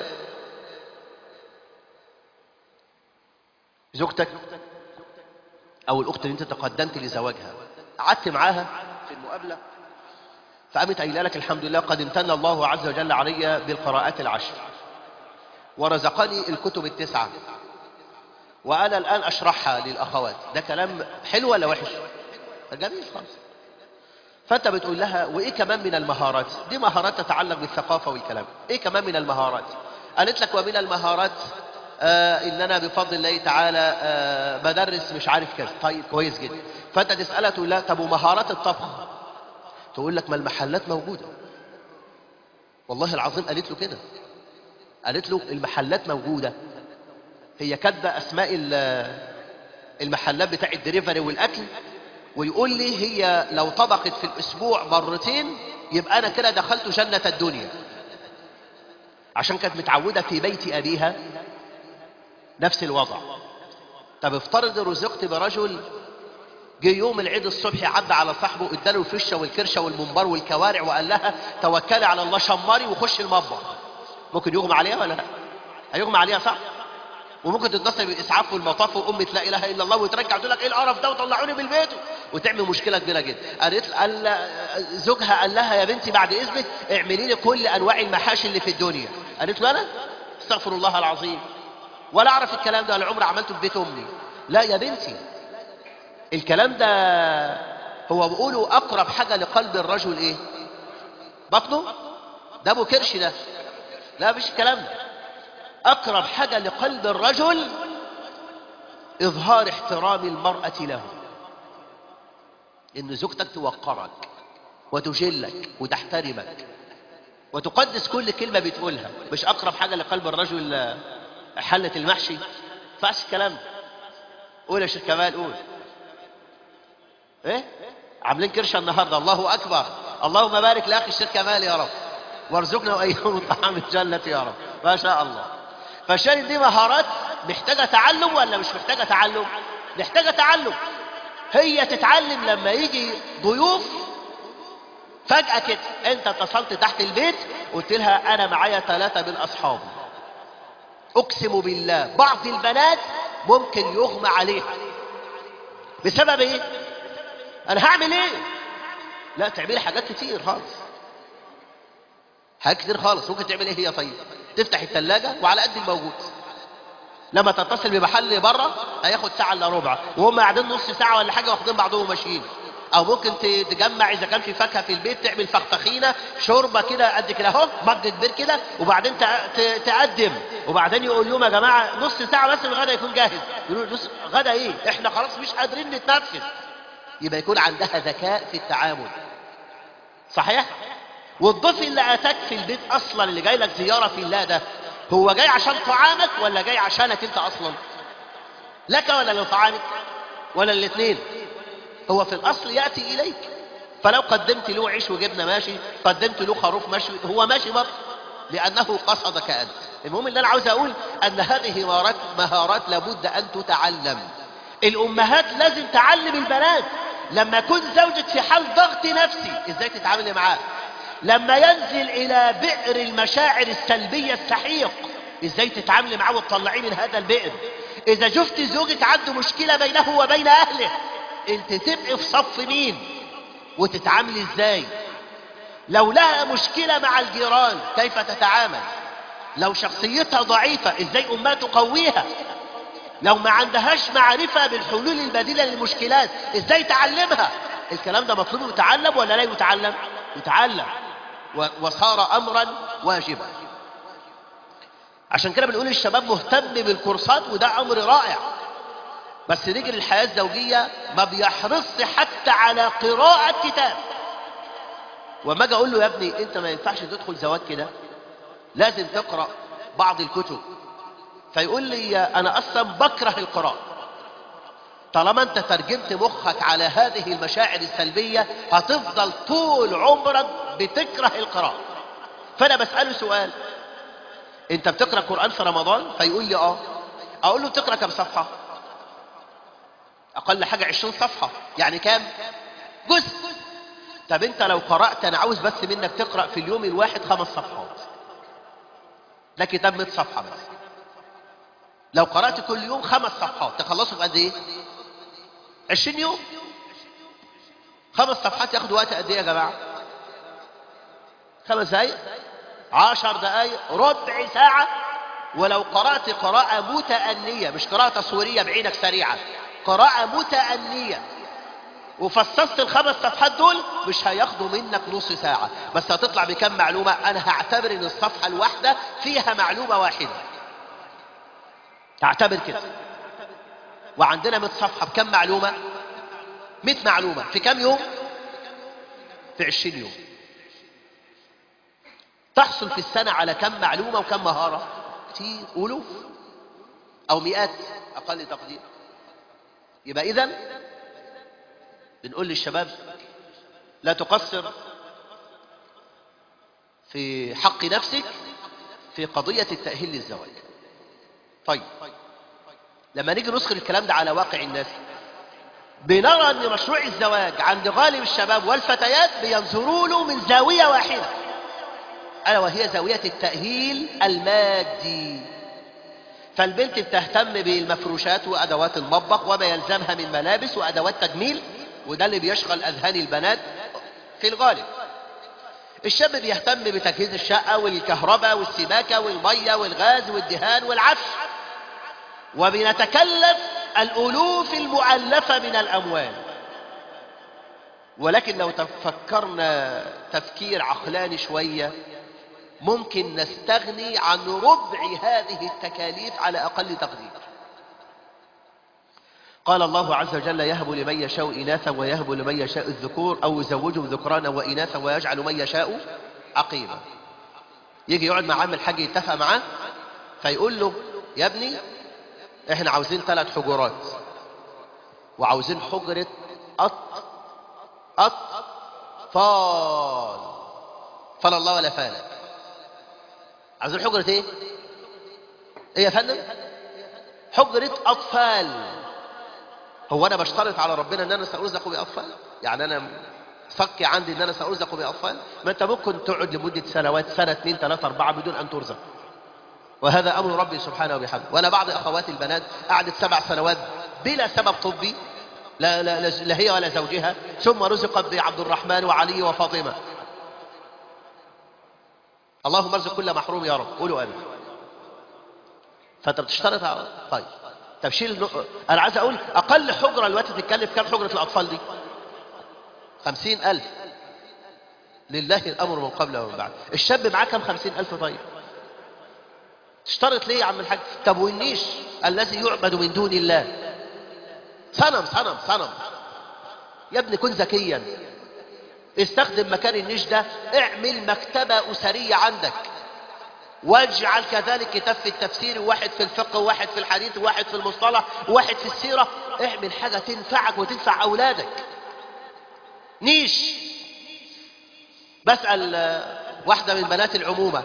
زوجتك او الاخت اللي انت تقدمت لزواجها قعدت معاها في المقابله فقامت قايله لك الحمد لله قد امتن الله عز وجل علي بالقراءات العشر ورزقني الكتب التسعه وانا الان اشرحها للاخوات ده كلام حلو ولا وحش جميل خالص فانت بتقول لها وايه كمان من المهارات دي مهارات تتعلق بالثقافه والكلام ايه كمان من المهارات قالت لك ومن المهارات آه ان انا بفضل الله تعالى آه بدرس مش عارف كذا طيب كويس جدا فانت تسالها تقول لها طب ومهارات الطبخ تقول لك ما المحلات موجوده والله العظيم قالت له كده قالت له المحلات موجوده هي كاتبه اسماء ال- المحلات بتاع الدليفري والاكل ويقول لي هي لو طبقت في الاسبوع مرتين يبقى انا كده دخلت جنه الدنيا عشان كانت متعوده في بيت ابيها نفس الوضع طب افترض رزقت برجل جه يوم العيد الصبح عدى على صاحبه اداله الفشه والكرشه والمنبر والكوارع وقال لها توكلي على الله شمري وخش المطبخ ممكن يغمى عليها ولا لا؟ هيغمى عليها صح؟ وممكن تتصل بالاسعاف والمطاف وامة لا اله الا الله وترجع تقول لك ايه القرف ده وطلعوني من البيت وتعمل مشكله كبيره جدا قالت قال زوجها قال لها يا بنتي بعد اذنك اعملي لي كل انواع المحاشي اللي في الدنيا قالت له انا استغفر الله العظيم ولا اعرف الكلام ده ولا عمري عملته في بيت امي لا يا بنتي الكلام ده هو بيقولوا اقرب حاجه لقلب الرجل ايه بطنه ده ابو كرش ده لا مفيش الكلام ده أقرب حاجة لقلب الرجل إظهار احترام المرأة له إن زوجتك توقرك وتجلك وتحترمك وتقدس كل كلمة بتقولها مش أقرب حاجة لقلب الرجل آه، حلة المحشي فاش الكلام ده قول يا شيخ كمال قول ايه عاملين كرشه النهارده الله اكبر اللهم بارك لاخي الشيخ كمال يا رب وارزقنا واياهم طعام الجنه يا رب ما شاء الله فالشاهد دي مهارات محتاجه تعلم ولا مش محتاجه تعلم محتاجه تعلم هي تتعلم لما يجي ضيوف فجأة كده انت اتصلت تحت البيت قلت لها انا معايا ثلاثة من اصحابي اقسم بالله بعض البنات ممكن يغمى عليها بسبب ايه انا هعمل ايه لا تعملي حاجات كتير خالص حاجات كتير خالص ممكن تعمل ايه هي طيب تفتح الثلاجة وعلى قد الموجود لما تتصل بمحل بره هياخد ساعة الا ربع وهم قاعدين نص ساعة ولا حاجة واخدين بعضهم وماشيين او ممكن ت- تجمع اذا كان في فاكهه في البيت تعمل فخفخينه شوربه كده قد كده اهو مج كبير كده وبعدين تق- ت- تقدم وبعدين يقول لهم يا جماعه نص ساعه بس الغدا يكون جاهز يقولوا نص غدا ايه احنا خلاص مش قادرين نتنفس يبقى يكون عندها ذكاء في التعامل صحيح والضيف اللي اتاك في البيت اصلا اللي جاي لك زياره في الله ده هو جاي عشان طعامك ولا جاي عشانك انت اصلا لك ولا لطعامك ولا الاثنين هو في الاصل ياتي اليك فلو قدمت له عيش وجبنه ماشي قدمت له خروف مشوي هو ماشي برضه لانه قصدك انت المهم اللي انا عاوز اقول ان هذه مهارات مهارات لابد ان تتعلم الامهات لازم تعلم البنات لما يكون زوجك في حال ضغط نفسي ازاي تتعاملي معاه لما ينزل الى بئر المشاعر السلبيه السحيق ازاي تتعاملي معاه وتطلعيه من هذا البئر اذا شفت زوجك عنده مشكله بينه وبين اهله انت تبقي في صف مين وتتعاملي ازاي لو لها مشكله مع الجيران كيف تتعامل لو شخصيتها ضعيفه ازاي امها تقويها لو ما عندهاش معرفه بالحلول البديله للمشكلات ازاي تعلمها الكلام ده مطلوب يتعلم ولا لا يتعلم يتعلم و- وصار امرا واجبا عشان كده بنقول الشباب مهتم بالكورسات وده امر رائع بس نيجي للحياه الزوجيه ما بيحرصش حتى على قراءه كتاب وما اجي اقول له يا ابني انت ما ينفعش تدخل زواج كده لازم تقرا بعض الكتب فيقول لي انا اصلا بكره القراءه طالما انت ترجمت مخك على هذه المشاعر السلبيه هتفضل طول عمرك بتكره القراءه فانا بساله سؤال انت بتقرا قران في رمضان فيقول لي اه اقول له بتقرا كم صفحه اقل حاجه 20 صفحه يعني كام جزء طب انت لو قرات انا عاوز بس منك تقرا في اليوم الواحد خمس صفحات ده كتاب 100 صفحه بس لو قرات كل يوم خمس صفحات تخلصوا في قد ايه 20 يوم خمس صفحات ياخدوا وقت قد ايه يا جماعه خمس دقايق عشر دقايق ربع ساعة ولو قرأت قراءة متأنية مش قراءة تصويرية بعينك سريعة قراءة متأنية وفصصت الخمس صفحات دول مش هياخدوا منك نص ساعة بس هتطلع بكم معلومة أنا هعتبر إن الصفحة الواحدة فيها معلومة واحدة اعتبر كده وعندنا 100 صفحة بكم معلومة 100 معلومة في كم يوم في 20 يوم تحصل في السنة على كم معلومة وكم مهارة كتير ألوف أو مئات أقل تقدير يبقى إذا بنقول للشباب لا تقصر في حق نفسك في قضية التأهيل للزواج طيب لما نيجي نسخر الكلام ده على واقع الناس بنرى ان مشروع الزواج عند غالب الشباب والفتيات بينظروا له من زاوية واحدة ألا وهي زاوية التأهيل المادي فالبنت بتهتم بالمفروشات وأدوات المطبخ وما يلزمها من ملابس وأدوات تجميل وده اللي بيشغل أذهان البنات في الغالب الشاب بيهتم بتجهيز الشقة والكهرباء والسباكة والمية والغاز والدهان والعفش وبنتكلف الألوف المؤلفة من الأموال ولكن لو تفكرنا تفكير عقلاني شوية ممكن نستغني عن ربع هذه التكاليف على أقل تقدير قال الله عز وجل يهب لمن يشاء إناثا ويهب لمن يشاء الذكور أو يزوجهم ذكرانا وإناثا ويجعل من يشاء عقيما يجي يقعد مع عم الحاج يتفق معاه فيقول له يا ابني احنا عاوزين ثلاث حجرات وعاوزين حجرة أط أطفال فلا الله ولا فالك عاوزين حجرة ايه ايه يا فندم حجرة أطفال هو أنا بشترط على ربنا أن أنا سأرزق بأطفال يعني أنا صكي عندي أن أنا سأرزق بأطفال ما أنت ممكن تقعد لمدة سنوات سنة اثنين ثلاثة أربعة بدون أن ترزق وهذا أمر ربي سبحانه وبحمده وأنا بعض أخوات البنات قعدت سبع سنوات بلا سبب طبي لا, لا, لا, لا هي ولا زوجها ثم رزقت بعبد الرحمن وعلي وفاطمة اللهم ارزق كل محروم يا رب قولوا امين فانت بتشترط على طيب طب شيل النق... انا عايز اقول اقل حجره دلوقتي تتكلف كام حجره الاطفال دي خمسين ألف لله الأمر من قبل ومن بعد الشاب معاه كم خمسين ألف طيب تشترط ليه يا عم الحاج طب والنيش الذي يعبد من دون الله صنم صنم صنم يا ابني كن ذكيا استخدم مكان النيش ده اعمل مكتبة أسرية عندك واجعل كذلك كتاب في التفسير وواحد في الفقه وواحد في الحديث وواحد في المصطلح وواحد في السيرة اعمل حاجة تنفعك وتنفع أولادك نيش بسأل واحدة من بنات العمومة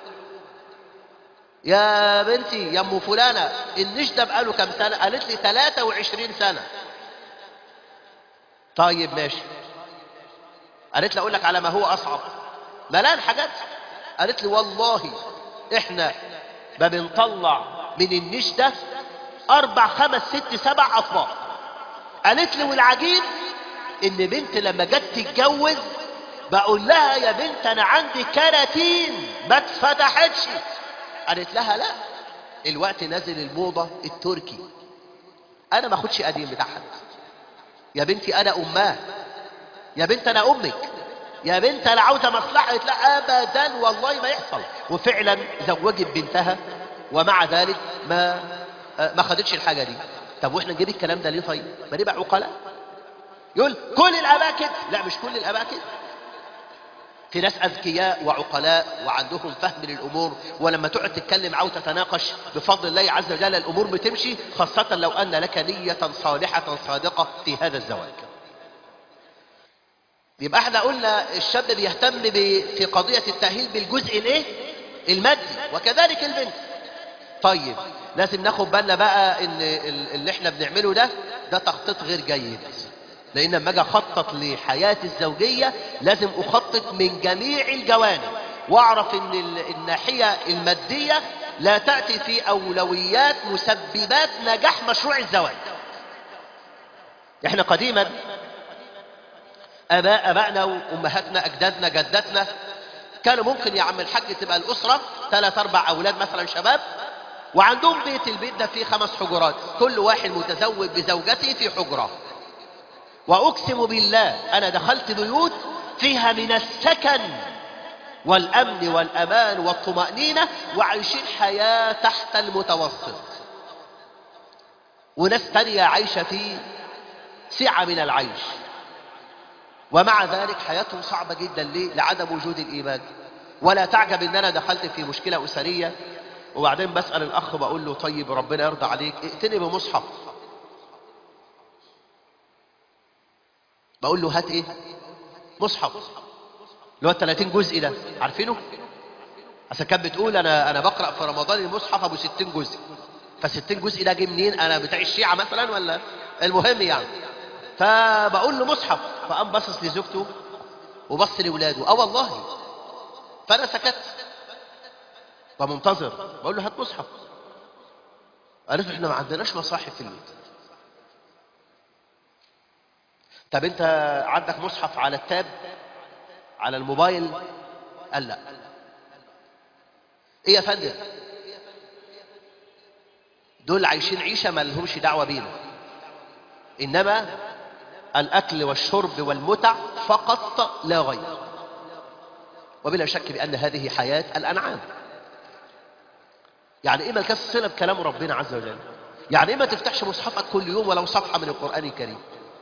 يا بنتي يا ام فلانة النيش ده بقاله كام سنة قالت لي 23 سنة طيب ماشي قالت لي اقول لك على ما هو اصعب ملان حاجات قالت لي والله احنا ما بنطلع من النيش ده اربع خمس ست سبع اطباق قالت لي والعجيب ان بنت لما جت تتجوز بقول لها يا بنت انا عندي كراتين ما اتفتحتش قالت لها لا الوقت نازل الموضة التركي انا ما اخدش قديم بتاع حد يا بنتي انا اماه يا بنت انا امك يا بنت انا عاوزه مصلحه لا ابدا والله ما يحصل وفعلا زوجت بنتها ومع ذلك ما ما خدتش الحاجه دي طب واحنا نجيب الكلام ده ليه طيب ما نبقى عقلاء يقول كل الاباء كده لا مش كل الاباء كده في ناس اذكياء وعقلاء وعندهم فهم للامور ولما تقعد تتكلم او تتناقش بفضل الله عز وجل الامور بتمشي خاصه لو ان لك نيه صالحه صادقه في هذا الزواج يبقى احنا قلنا الشاب بيهتم ب... في قضية التأهيل بالجزء الايه المادي وكذلك البنت طيب لازم ناخد بالنا بقى ان اللي احنا بنعمله ده ده تخطيط غير جيد لان لما اجي اخطط لحياتي الزوجية لازم اخطط من جميع الجوانب واعرف ان الناحية المادية لا تأتي في اولويات مسببات نجاح مشروع الزواج احنا قديما اباء ابائنا وامهاتنا اجدادنا جداتنا كانوا ممكن يا عم الحاج تبقى الاسره ثلاث اربع اولاد مثلا شباب وعندهم بيت البيت ده فيه خمس حجرات كل واحد متزوج بزوجته في حجره واقسم بالله انا دخلت بيوت فيها من السكن والامن والامان والطمانينه وعايشين حياه تحت المتوسط وناس تانيه عايشه في سعه من العيش ومع ذلك حياتهم صعبة جدا ليه؟ لعدم وجود الإيمان ولا تعجب ان انا دخلت في مشكلة اسرية وبعدين بسأل الاخ بقول له طيب ربنا يرضى عليك ائتني بمصحف بقول له هات ايه مصحف اللي هو 30 جزء ده عارفينه اصل كانت بتقول انا انا بقرا في رمضان المصحف ابو 60 جزء ف 60 جزء ده جه منين انا بتاع الشيعة مثلا ولا المهم يعني فبقول له مصحف فقام باصص لزوجته وبص لاولاده اه والله فانا سكت فمنتظر بقول له هات مصحف قالت احنا ما عندناش مصاحف في البيت طب انت عندك مصحف على التاب على الموبايل قال لا ايه يا فندم دول عايشين عيشه ما لهمش دعوه بينا انما الأكل والشرب والمتع فقط لا غير وبلا شك بأن هذه حياة الأنعام يعني إيه ما كانت صلة بكلام ربنا عز وجل يعني إيه ما تفتحش مصحفك كل يوم ولو صفحة من القرآن الكريم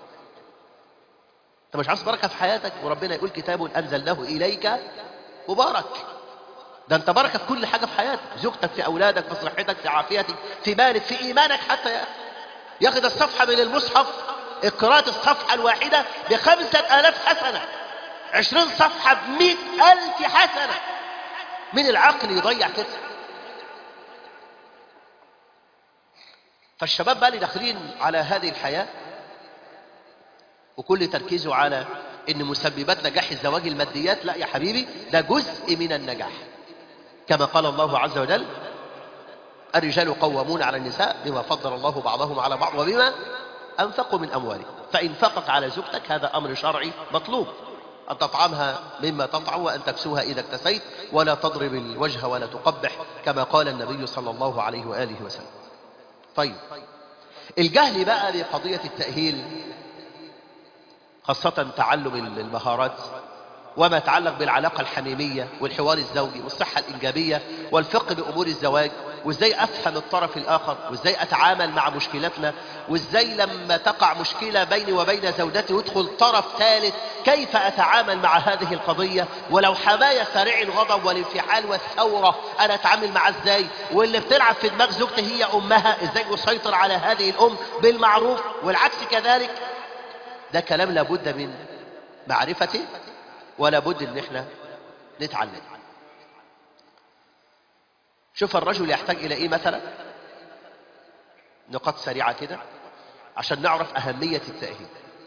أنت مش عايز بركة في حياتك وربنا يقول كتاب أنزلناه إليك مبارك ده أنت بركة في كل حاجة في حياتك زوجتك في أولادك في صحتك في عافيتك في مالك في إيمانك حتى يا أخي ياخد الصفحة من المصحف قراءة الصفحة الواحدة بخمسة آلاف حسنة عشرين صفحة بمئة ألف حسنة من العقل يضيع كده فالشباب بقى اللي داخلين على هذه الحياة وكل تركيزه على ان مسببات نجاح الزواج الماديات لا يا حبيبي ده جزء من النجاح كما قال الله عز وجل الرجال قوامون على النساء بما فضل الله بعضهم على بعض وبما أنفقوا من أموالهم فإنفقك على زوجتك هذا أمر شرعي مطلوب أن تطعمها مما تطعم وأن تكسوها إذا اكتسيت ولا تضرب الوجه ولا تقبح كما قال النبي صلى الله عليه وآله وسلم طيب الجهل بقى بقضية التأهيل خاصة تعلم المهارات وما يتعلق بالعلاقة الحميمية والحوار الزوجي والصحة الإنجابية والفقه بأمور الزواج وإزاي أفهم الطرف الآخر وإزاي أتعامل مع مشكلتنا وإزاي لما تقع مشكلة بيني وبين زوجتي ويدخل طرف ثالث كيف أتعامل مع هذه القضية ولو حماية سريع الغضب والانفعال والثورة أنا أتعامل معاه إزاي واللي بتلعب في دماغ زوجتي هي أمها إزاي أسيطر على هذه الأم بالمعروف والعكس كذلك ده كلام لابد من معرفته ولا بد ان احنا نتعلم شوف الرجل يحتاج الى ايه مثلا نقاط سريعة كده عشان نعرف اهمية التأهيل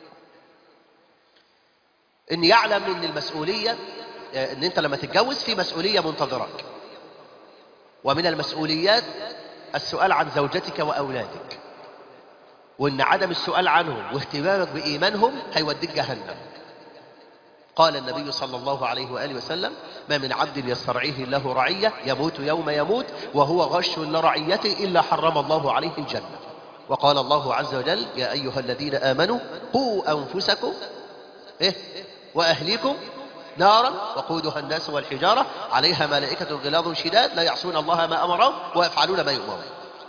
ان يعلم ان المسؤولية ان انت لما تتجوز في مسؤولية منتظرك ومن المسؤوليات السؤال عن زوجتك واولادك وان عدم السؤال عنهم واهتمامك بايمانهم هيوديك جهنم قال النبي صلى الله عليه وآله وسلم ما من عبد يسترعيه الله رعية يموت يوم يموت وهو غش لرعيته إلا حرم الله عليه الجنة وقال الله عز وجل يا أيها الذين آمنوا قوا أنفسكم إيه وأهليكم نارا وقودها الناس والحجارة عليها ملائكة غلاظ شداد لا يعصون الله ما أمرهم ويفعلون ما يؤمرون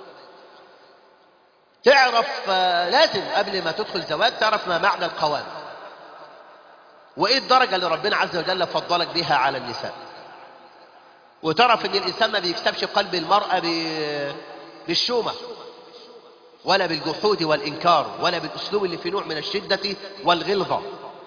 تعرف لازم قبل ما تدخل زواج تعرف ما معنى القوام وايه الدرجة اللي ربنا عز وجل فضلك بها على النساء وتعرف ان الانسان ما بيكسبش قلب المرأة بالشومة ولا بالجحود والانكار ولا بالاسلوب اللي فيه نوع من الشدة والغلظة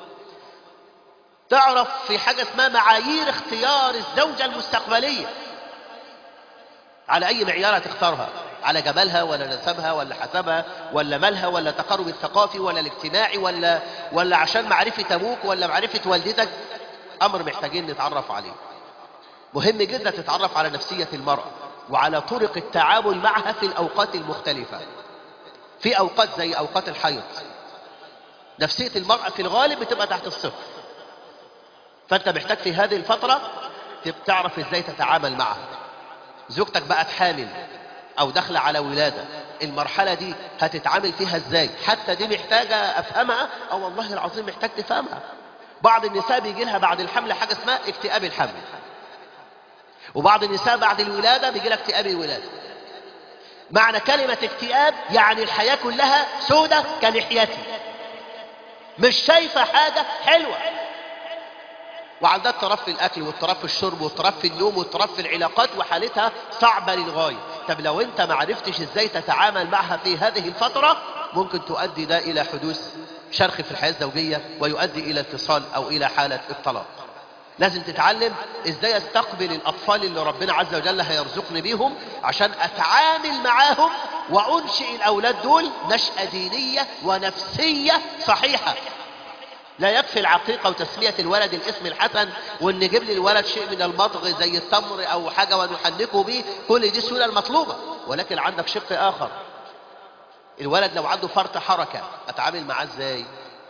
تعرف في حاجة اسمها معايير اختيار الزوجة المستقبلية على اي معيار هتختارها على جمالها ولا نسبها ولا حسبها ولا مالها ولا تقارب الثقافي ولا الاجتماعي ولا ولا عشان معرفة ابوك ولا معرفة والدتك امر محتاجين نتعرف عليه مهم جدا تتعرف على نفسية المرأة وعلى طرق التعامل معها في الاوقات المختلفة في اوقات زي اوقات الحيض نفسية المرأة في الغالب بتبقى تحت الصفر فانت محتاج في هذه الفترة تعرف ازاي تتعامل معها زوجتك بقت حامل او داخله على ولاده المرحله دي هتتعامل فيها ازاي حتى دي محتاجه افهمها او والله العظيم محتاج تفهمها بعض النساء بيجي لها بعد الحمل حاجه اسمها اكتئاب الحمل وبعض النساء بعد الولاده بيجي لها اكتئاب الولاده معنى كلمه اكتئاب يعني الحياه كلها سودة كلحيتي مش شايفه حاجه حلوه وعندها اضطراب في الاكل واضطراب في الشرب واضطراب في النوم واضطراب في العلاقات وحالتها صعبه للغايه طب لو انت ما عرفتش ازاي تتعامل معها في هذه الفتره ممكن تؤدي ده الى حدوث شرخ في الحياه الزوجيه ويؤدي الى اتصال او الى حاله الطلاق لازم تتعلم ازاي استقبل الاطفال اللي ربنا عز وجل هيرزقني بيهم عشان اتعامل معاهم وانشئ الاولاد دول نشأة دينية ونفسية صحيحة لا يكفي العقيقة وتسمية الولد الاسم الحسن وان نجيب لي الولد شيء من المضغ زي التمر او حاجة ونحنكه به كل دي السنة المطلوبة ولكن عندك شق اخر الولد لو عنده فرط حركة اتعامل معاه ازاي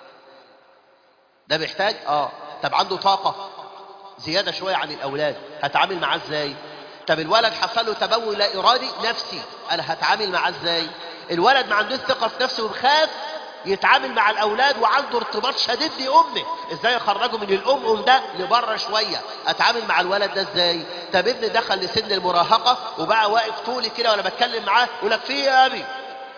ده محتاج اه طب عنده طاقة زيادة شوية عن الاولاد هتعامل معاه ازاي طب الولد حصل له تبول لا ارادي نفسي انا هتعامل معاه ازاي الولد ما عندوش ثقة في نفسه وبخاف يتعامل مع الاولاد وعنده ارتباط شديد بامه ازاي اخرجه من الام ام ده لبره شويه اتعامل مع الولد ده ازاي طب ابني دخل لسن المراهقه وبقى واقف طولي كده وانا بتكلم معاه يقول لك في ايه يا ابي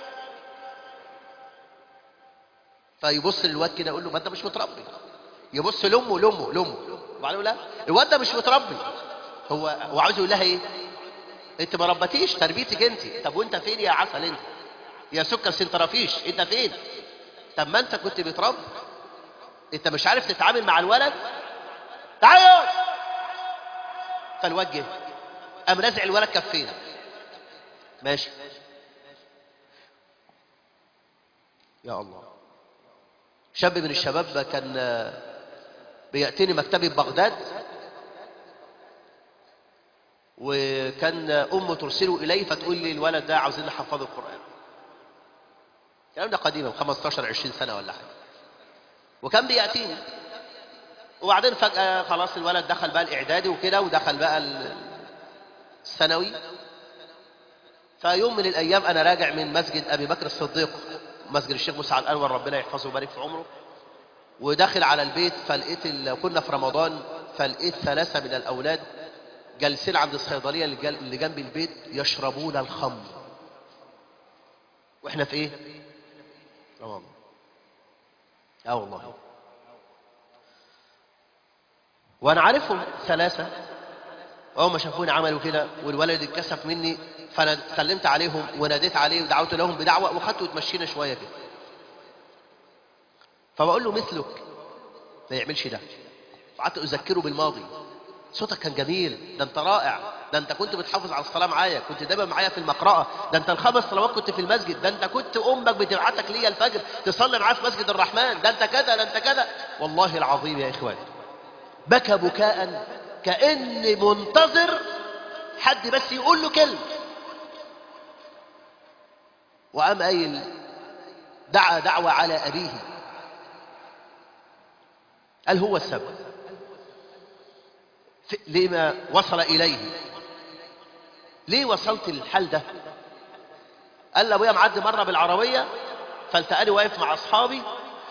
فيبص للواد كده يقول له ما انت مش متربي يبص لامه لامه لامه وبعدين يقول لها الواد ده مش متربي هو هو عاوز يقول لها ايه انت ما ربتيش تربيتك انت طب وانت فين يا عسل انت يا سكر سنترافيش انت فين طب ما انت كنت بتربي انت مش عارف تتعامل مع الولد تعال فالواد جه قام رازع الولد كفين ماشي يا الله شاب من الشباب كان بيأتيني مكتبي ببغداد وكان أمه ترسله إلي فتقول لي الولد ده عاوزين نحفظه القرآن الكلام ده قديما 15 20 سنة ولا حاجة وكان بيأتيني وبعدين فجأة خلاص الولد دخل بقى الإعدادي وكده ودخل بقى الثانوي فيوم من الأيام أنا راجع من مسجد أبي بكر الصديق مسجد الشيخ موسى الأنور ربنا يحفظه ويبارك في عمره وداخل على البيت فلقيت ال- كنا في رمضان فلقيت ثلاثة من الأولاد جالسين عند الصيدلية اللي جل- اللي جنب البيت يشربون الخمر واحنا في ايه رمضان اه والله وانا عارفهم ثلاثة اول ما شافوني عملوا كده والولد اتكسف مني فانا سلمت عليهم وناديت عليه ودعوت لهم بدعوة وخدته وتمشينا شوية كده فبقول له مثلك ما يعملش ده وقعدت اذكره بالماضي صوتك كان جميل ده انت رائع ده انت كنت بتحافظ على الصلاه معايا كنت دايما معايا في المقرأة ده انت الخمس صلوات كنت في المسجد ده انت كنت امك بتبعتك ليا الفجر تصلي معايا في مسجد الرحمن ده انت كذا ده انت كذا والله العظيم يا اخوان بكى بكاء كأن منتظر حد بس يقول له كلمة وقام قايل دعا دعوة على أبيه قال هو السبب في- لما وصل إليه ليه وصلت للحال ده قال لي أبويا معدي مرة بالعربية فالتقاني واقف مع أصحابي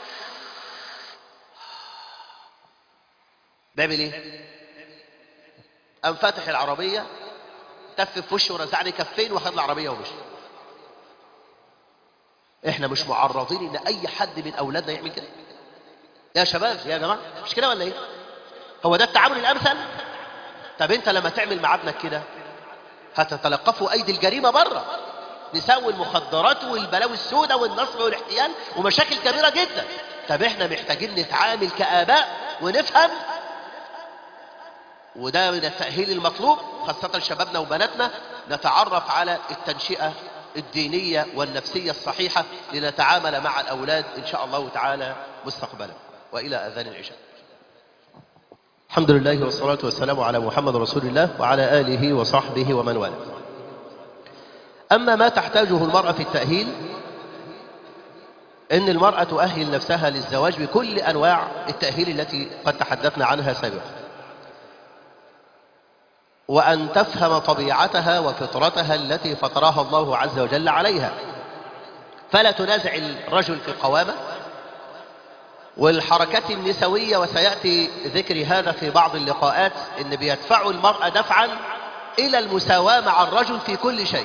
بيعمل ايه قام فاتح العربية تف في وشه ورزعني كفين واخد العربية ومشي احنا مش معرضين ان اي حد من اولادنا يعمل كده يا شباب يا جماعة مش كده ولا ايه هو ده التعامل الامثل طب انت لما تعمل مع ابنك كده هتتلقفوا ايدي الجريمة بره نساء المخدرات والبلاوي السوداء والنصب والاحتيال ومشاكل كبيرة جدا طب احنا محتاجين نتعامل كآباء ونفهم وده من التأهيل المطلوب خاصة شبابنا وبناتنا نتعرف على التنشئة الدينية والنفسية الصحيحة لنتعامل مع الأولاد إن شاء الله تعالى مستقبلا وإلى أذان العشاء الحمد لله والصلاة والسلام على محمد رسول الله وعلى آله وصحبه ومن والاه أما ما تحتاجه المرأة في التأهيل إن المرأة تؤهل نفسها للزواج بكل أنواع التأهيل التي قد تحدثنا عنها سابقا وأن تفهم طبيعتها وفطرتها التي فطرها الله عز وجل عليها فلا تنازع الرجل في القوامة والحركات النسوية وسيأتي ذكر هذا في بعض اللقاءات إن بيدفعوا المرأة دفعا إلى المساواة مع الرجل في كل شيء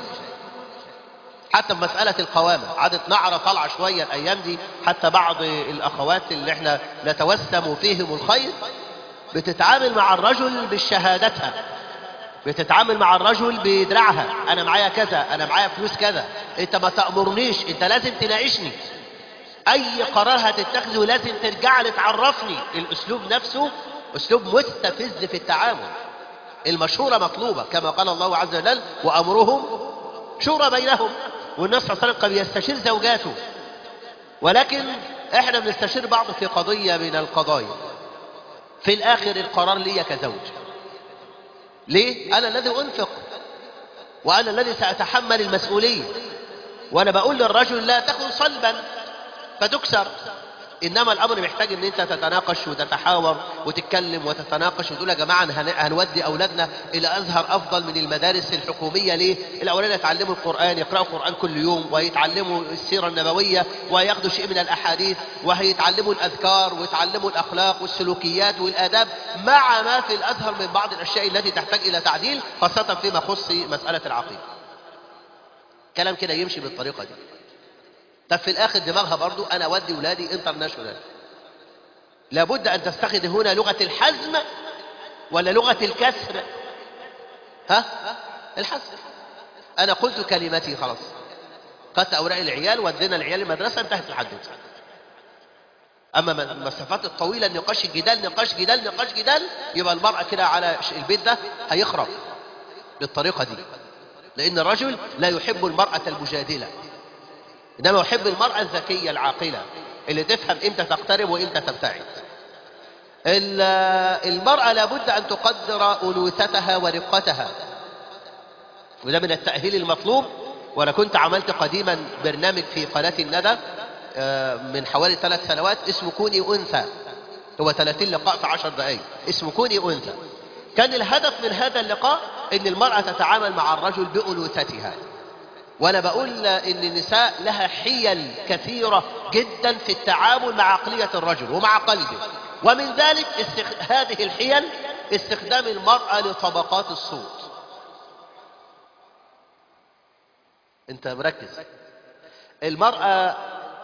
حتى في مسألة القوامة عادت نعرة طالعة شوية الأيام دي حتى بعض الأخوات اللي احنا نتوسم فيهم الخير بتتعامل مع الرجل بالشهادتها بتتعامل مع الرجل بدراعها انا معايا كذا انا معايا فلوس كذا انت ما تأمرنيش انت لازم تناقشني اي قرار هتتخذه لازم ترجع لي تعرفني الاسلوب نفسه اسلوب مستفز في التعامل المشورة مطلوبة كما قال الله عز وجل وامرهم شورى بينهم والنبي صلى الله عليه وسلم قد يستشير زوجاته ولكن احنا بنستشير بعض في قضية من القضايا في الاخر القرار لي كزوج ليه؟ أنا الذي أنفق وأنا الذي سأتحمل المسؤولية وأنا بقول للرجل لا تكن صلبا فتكسر إنما الأمر محتاج إن أنت تتناقش وتتحاور وتتكلم وتتناقش وتقول يا جماعة هن- هنودي أولادنا إلى أزهر أفضل من المدارس الحكومية ليه؟ الأولاد يتعلموا القرآن يقرأوا القرآن كل يوم ويتعلموا السيرة النبوية وياخدوا شيء من الأحاديث وهيتعلموا الأذكار ويتعلموا الأخلاق والسلوكيات والآداب مع ما في الأزهر من بعض الأشياء التي تحتاج إلى تعديل خاصة فيما يخص مسألة العقيدة كلام كده يمشي بالطريقة دي طب في الاخر دماغها برضو انا اودي ولادي انترناشونال لابد ان تستخدم هنا لغة الحزم ولا لغة الكسر ها الحزم انا قلت كلمتي خلاص قدت اوراق العيال ودينا العيال المدرسة انتهت الحدوثة اما من- المسافات الطويلة نقاش جدال نقاش جدال نقاش جدال يبقى المرأة كده على ش- البيت ده هيخرب بالطريقة دي لان الرجل لا يحب المرأة المجادلة إنما يحب المرأة الذكية العاقلة اللي تفهم إمتى تقترب وإمتى تبتعد ال- المرأة لابد أن تقدر أنوثتها ورقتها وده من التأهيل المطلوب وأنا كنت عملت قديما برنامج في قناة الندى آه، من حوالي ثلاث سنوات اسمه كوني أنثى هو 30 لقاء في 10 دقائق اسمه كوني أنثى كان الهدف من هذا اللقاء أن المرأة تتعامل مع الرجل بأنوثتها وانا بقول ان النساء لها حيل كثيرة جدا في التعامل مع عقلية الرجل ومع قلبه ومن ذلك استخ... هذه الحيل استخدام المرأة لطبقات الصوت انت مركز المرأة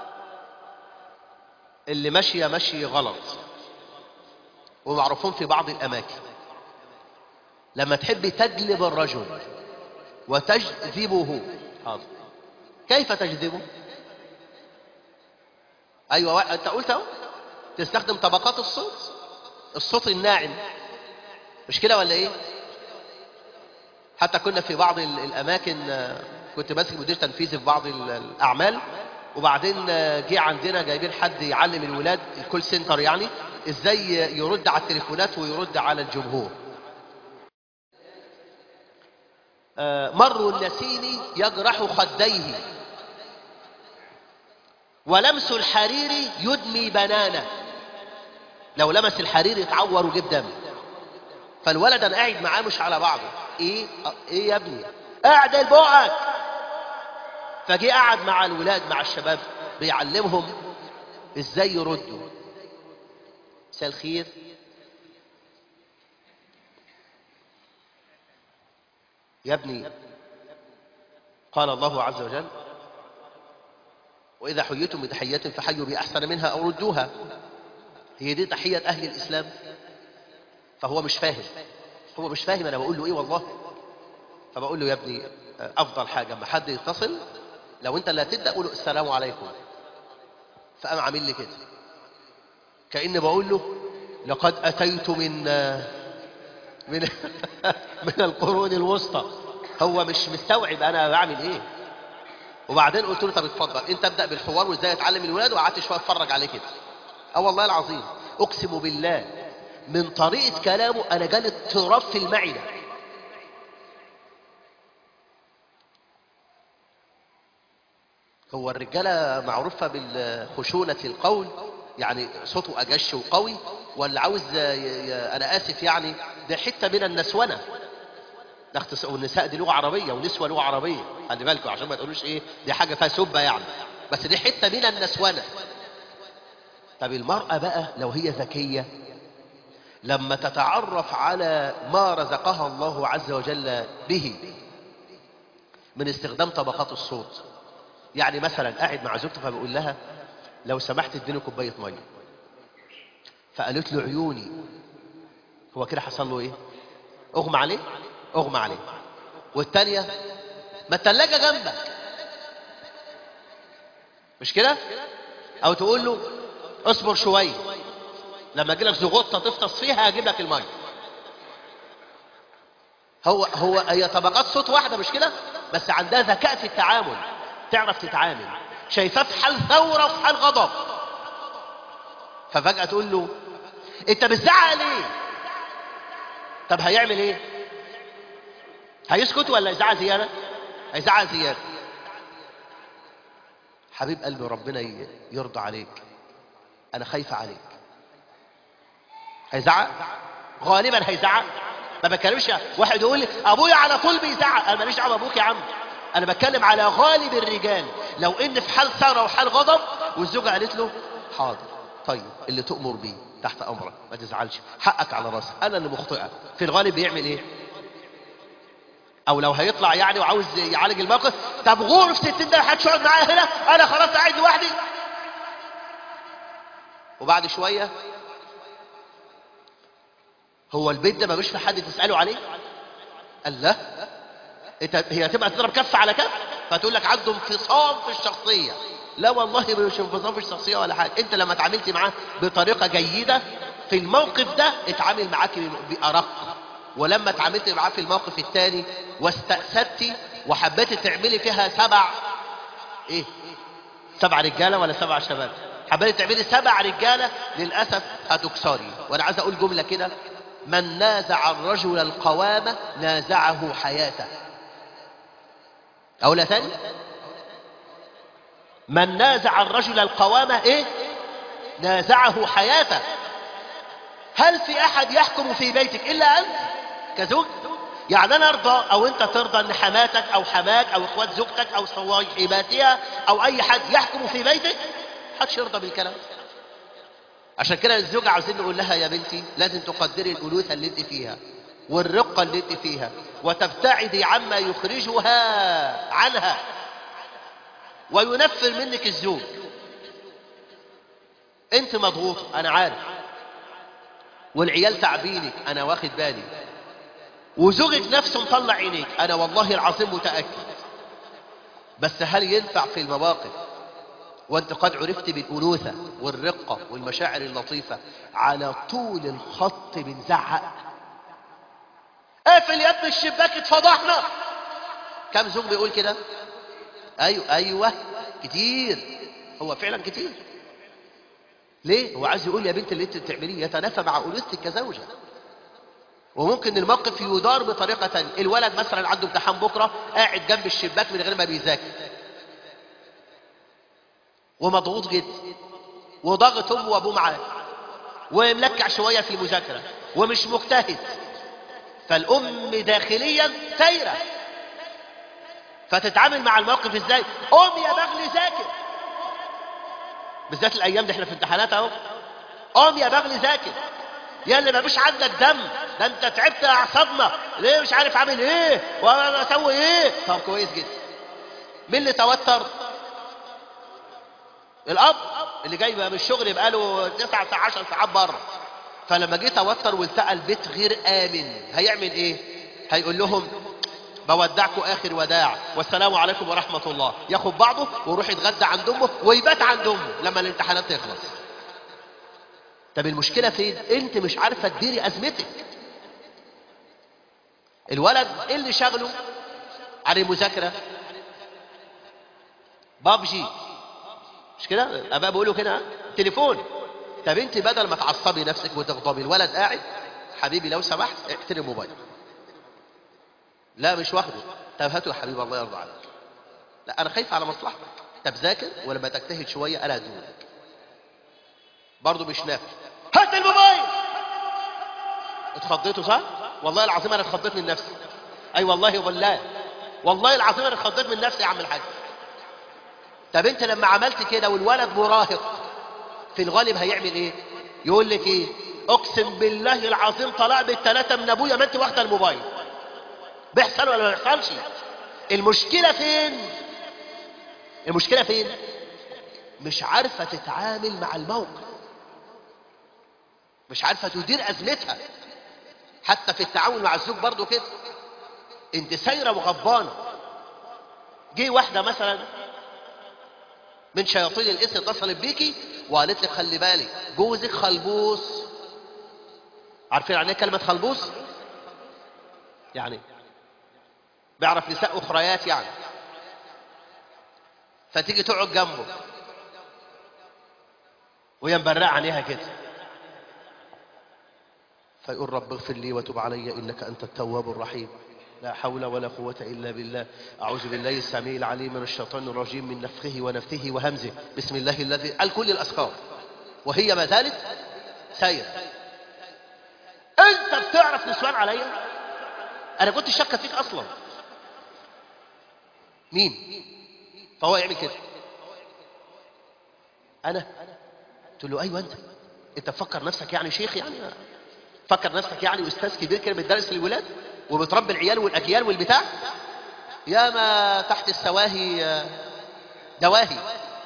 اللي ماشية مشي غلط ومعروفون في بعض الأماكن لما تحب تجلب الرجل وتجذبه حاضر كيف تجذبه أيوة أنت قلت أهو تستخدم طبقات الصوت الصوت الناعم مش كده ولا إيه حتى كنا في بعض الأماكن كنت ماسك مدير تنفيذي في بعض الأعمال وبعدين جه عندنا جايبين حد يعلم الولاد الكول سنتر يعني ازاي يرد على التليفونات ويرد على الجمهور مر النسيم يجرح خديه ولمس الحرير يدمي بنانه لو لمس الحرير يتعور ويجيب دم فالولد انا قاعد معاه مش على بعضه ايه ايه يا ابني قاعد البقك فجي قعد مع الولاد مع الشباب بيعلمهم ازاي يردوا مساء الخير يا ابني قال الله عز وجل وإذا حييتم بتحية فحيوا بأحسن منها أو ردوها هي دي تحية أهل الإسلام فهو مش فاهم هو مش فاهم أنا بقول له إيه والله فبقول له يا ابني أفضل حاجة لما حد يتصل لو أنت اللي هتبدأ قول له السلام عليكم فقام عامل لي كده كأني بقول له لقد أتيت من من من القرون الوسطى هو مش مستوعب انا بعمل ايه وبعدين قلت له طب اتفضل انت ابدا بالحوار وازاي اتعلم الولاد وقعدت شويه اتفرج عليه كده اه والله العظيم اقسم بالله من طريقه كلامه انا جالي اضطراب في المعده هو الرجاله معروفه بالخشونه القول يعني صوته اجش وقوي ولا عاوز انا اسف يعني ده حته من النسونه والنساء دي لغه عربيه ونسوه لغه عربيه خلي بالكم عشان ما تقولوش ايه دي حاجه فيها سبه يعني بس دي حته من النسونه طب المراه بقى لو هي ذكيه لما تتعرف على ما رزقها الله عز وجل به من استخدام طبقات الصوت يعني مثلا قاعد مع زوجته فبقول لها لو سمحت اديني كوبايه ميه فقالت له عيوني هو كده حصل له ايه اغمى عليه اغمى عليه والتانية ما التلاجة جنبك مش كده او تقول له اصبر شوية لما اجي لك زغطة تفطس فيها هجيب لك المية هو هو هي طبقات صوت واحدة مش كده بس عندها ذكاء في التعامل تعرف تتعامل شايفاه في حال ثورة وفي حال غضب ففجأة تقول له انت بتزعق ليه طب هيعمل ايه هيسكت ولا يزعق زيادة هيزعق زيادة حبيب قلبي ربنا يرضى عليك انا خايفة عليك هيزعق غالبا هيزعق ما بتكلمش واحد يقول لي ابويا على طول بيزعق انا ماليش دعوه بابوك يا عم انا بتكلم على غالب الرجال لو ان في حال ثوره وحال غضب والزوجه قالت له حاضر طيب اللي تؤمر بيه تحت امرك ما تزعلش حقك على راسك انا اللي مخطئه في الغالب بيعمل ايه او لو هيطلع يعني وعاوز يعالج الموقف طب غور في 60 ده محدش يقعد معايا هنا انا خلاص قاعد لوحدي وبعد شويه هو البيت ده ملوش في حد تساله عليه قال لا انت هي هتبقى تضرب كف على كف فتقول لك عنده انفصام في الشخصيه لا والله مش انفصام في الشخصيه ولا حاجه انت لما اتعاملت معاه بطريقه جيده في الموقف ده اتعامل معاك بارق ولما اتعاملت معاه في الموقف الثاني واستأسدتي وحبيتي تعملي فيها سبع ايه سبع رجاله ولا سبع شباب حبيتي تعملي سبع رجاله للاسف هتكسري وانا عايز اقول جمله كده من نازع الرجل القوامه نازعه حياته اقولها تاني من نازع الرجل القوامه ايه نازعه حياته هل في احد يحكم في بيتك الا انت كزوج يعني انا ارضى او انت ترضى ان حماتك او حماك او اخوات زوجتك او صواحباتها او اي حد يحكم في بيتك محدش يرضى بالكلام عشان كده الزوجة عاوزين نقول لها يا بنتي لازم تقدري الأنوثة اللي انت فيها والرقة اللي انت فيها وتبتعدي عما يخرجها عنها وينفر منك الزوج انت مضغوطة انا عارف والعيال تعبينك انا واخد بالي وزوجك نفسه مطلع عينيك انا والله العظيم متأكد بس هل ينفع في المواقف وانت قد عرفت بالأنوثة والرقة والمشاعر اللطيفة على طول الخط بنزعق اقفل يا ابن الشباك اتفضحنا كم زوج بيقول كده ايوه ايوه كتير هو فعلا كتير ليه هو عايز يقول يا بنت اللي انت بتعمليه يتنافى مع انوثتك كزوجه وممكن الموقف يدار بطريقه ثانيه الولد مثلا عنده امتحان بكره قاعد جنب الشباك من غير ما بيذاكر ومضغوط جدا وضغط امه وابوه معاه وملكع شويه في المذاكره ومش مجتهد فالام داخليا سايره فتتعامل مع الموقف ازاي قوم يا بغل ذاكر بالذات الايام دي احنا في امتحانات اهو قوم يا بغل ذاكر يا اللي ما فيش عندك دم ده انت تعبت اعصابنا ليه مش عارف اعمل ايه وانا اسوي ايه طب كويس جدا مين اللي توتر الاب اللي جاي من الشغل بقاله 9 10 ساعات بره فلما جه توتر والتقى البيت غير امن هيعمل ايه هيقول لهم بودعكم اخر وداع والسلام عليكم ورحمه الله ياخد بعضه ويروح يتغدى عند امه ويبات عند امه لما الامتحانات تخلص طب المشكله فين انت مش عارفه تديري ازمتك الولد ايه اللي شغله عن المذاكره بابجي مش كده الاباء بيقولوا كده تليفون طب انت بدل ما تعصبي نفسك وتغضبي الولد قاعد حبيبي لو سمحت اقتل الموبايل لا مش واخده طب هاته يا حبيبي الله يرضى عليك لا انا خايف على مصلحتك طب ذاكر ولما تجتهد شويه انا هديهولك برضه مش نافع هات الموبايل اتخضيته صح والله العظيم انا اتخضيت من نفسي اي والله والله والله العظيم انا اتخضيت من نفسي يا عم الحاج طب انت لما عملت كده والولد مراهق في الغالب هيعمل ايه يقول لك ايه اقسم بالله العظيم طلاق بالثلاثه من ابويا ما انت واخده الموبايل بيحصل ولا ما بيحصلش المشكله فين المشكله فين مش عارفه تتعامل مع الموقف مش عارفه تدير ازمتها حتى في التعامل مع الزوج برضه كده انت سايره وغضبانه جه واحده مثلا من شياطين الانس اتصلت بيكي وقالت لك خلي بالك جوزك خلبوس عارفين يعني ايه كلمه خلبوس يعني بيعرف نساء اخريات يعني فتيجي تقعد جنبه وهي مبرقه عليها كده فيقول رب اغفر لي وتب علي انك انت التواب الرحيم لا حول ولا قوة إلا بالله أعوذ بالله السميع العليم من الشيطان الرجيم من نفخه ونفثه وهمزه بسم الله الذي قال كل الأذكار وهي ما زالت سير أنت بتعرف نسوان عليا أنا كنت شاكة فيك أصلا مين فهو يعمل كده أنا تقول له أيوة أنت أنت تفكر نفسك يعني شيخ يعني فكر نفسك يعني أستاذ كبير كده بتدرس للولاد وبتربي العيال والاجيال والبتاع يا ما تحت السواهي دواهي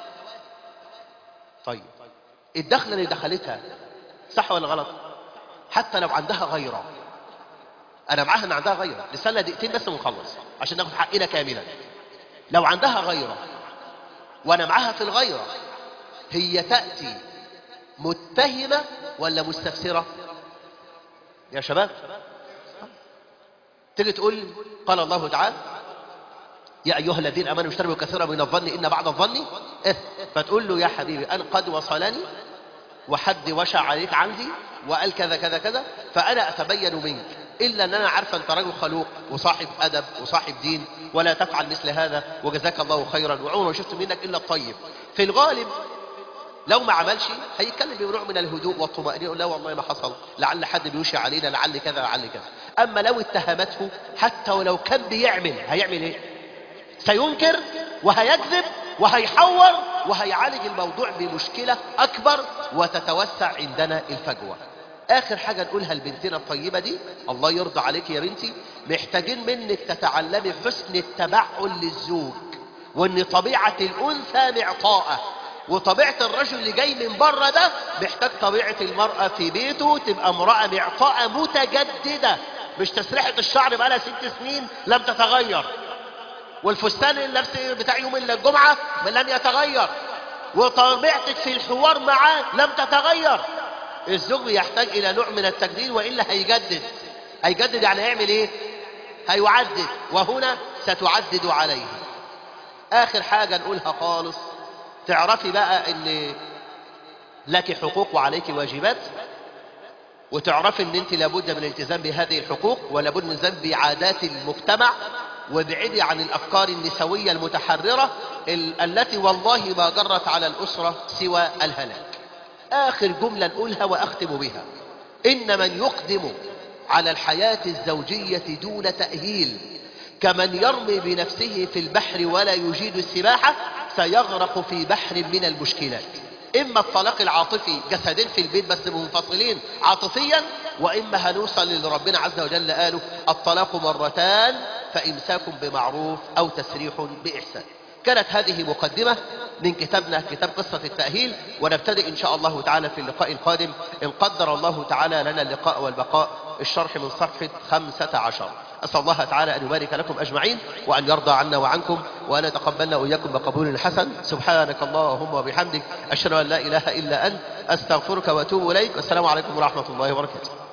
طيب الدخله اللي دخلتها صح ولا غلط حتى لو عندها غيره انا معاها ان عندها غيره لسه دقيقتين بس ونخلص عشان ناخد حقنا كاملا لو عندها غيره وانا معاها في الغيره هي تاتي متهمه ولا مستفسره يا شباب تيجي تقول قال الله تعالى يا أيها الذين أمنوا اشتروا كثيرا من الظن إن بعض الظن إيه فتقول له يا حبيبي أنا قد وصلني وحد وشع عليك عندي وقال كذا كذا كذا فأنا أتبين منك إلا أن أنا عارفة أنت رجل خلوق وصاحب أدب وصاحب دين ولا تفعل مثل هذا وجزاك الله خيرا وعمر ما شفت منك إلا الطيب في الغالب لو ما عملش هيتكلم بنوع من الهدوء والطمأنينة يقول لا والله ما حصل لعل حد بيوشي علينا لعل كذا لعل كذا أما لو اتهمته حتى ولو كان بيعمل هيعمل ايه سينكر وهيكذب وهيحور وهيعالج الموضوع بمشكلة أكبر وتتوسع عندنا الفجوة آخر حاجة نقولها لبنتنا الطيبة دي الله يرضى عليك يا بنتي محتاجين منك تتعلمي حسن التبعل للزوج وان طبيعة الأنثى معطاءة وطبيعة الرجل اللي جاي من بره ده محتاج طبيعة المرأة في بيته تبقى امرأة معطاءة متجددة مش تسريحة الشعر بقالها ست سنين لم تتغير والفستان النفس بتاع يوم الجمعة لم يتغير وطبيعتك في الحوار معاه لم تتغير الزوج يحتاج إلى نوع من التجديد وإلا هيجدد هيجدد يعني هيعمل إيه هيعدد وهنا ستعدد عليه آخر حاجة نقولها خالص تعرفي بقى ان لك حقوق وعليك واجبات وتعرفي ان انت لابد من الالتزام بهذه الحقوق ولابد من الالتزام بعادات المجتمع وابعدي عن الافكار النسويه المتحرره ال- التي والله ما جرت على الاسره سوى الهلاك. اخر جمله نقولها واختم بها. ان من يقدم على الحياه الزوجيه دون تاهيل كمن يرمي بنفسه في البحر ولا يجيد السباحه سيغرق في بحر من المشكلات. اما الطلاق العاطفي جسدين في البيت بس منفصلين عاطفيا واما هنوصل اللي ربنا عز وجل قاله الطلاق مرتان فامساك بمعروف او تسريح باحسان كانت هذه مقدمة من كتابنا كتاب قصة التأهيل ونبتدئ إن شاء الله تعالى في اللقاء القادم إن قدر الله تعالى لنا اللقاء والبقاء الشرح من صفحة خمسة عشر أسأل الله تعالى أن يبارك لكم أجمعين وأن يرضى عنا وعنكم وأن يتقبلنا وإياكم بقبول حسن سبحانك اللهم وبحمدك أشهد أن لا إله إلا أنت أستغفرك وأتوب إليك والسلام عليكم ورحمة الله وبركاته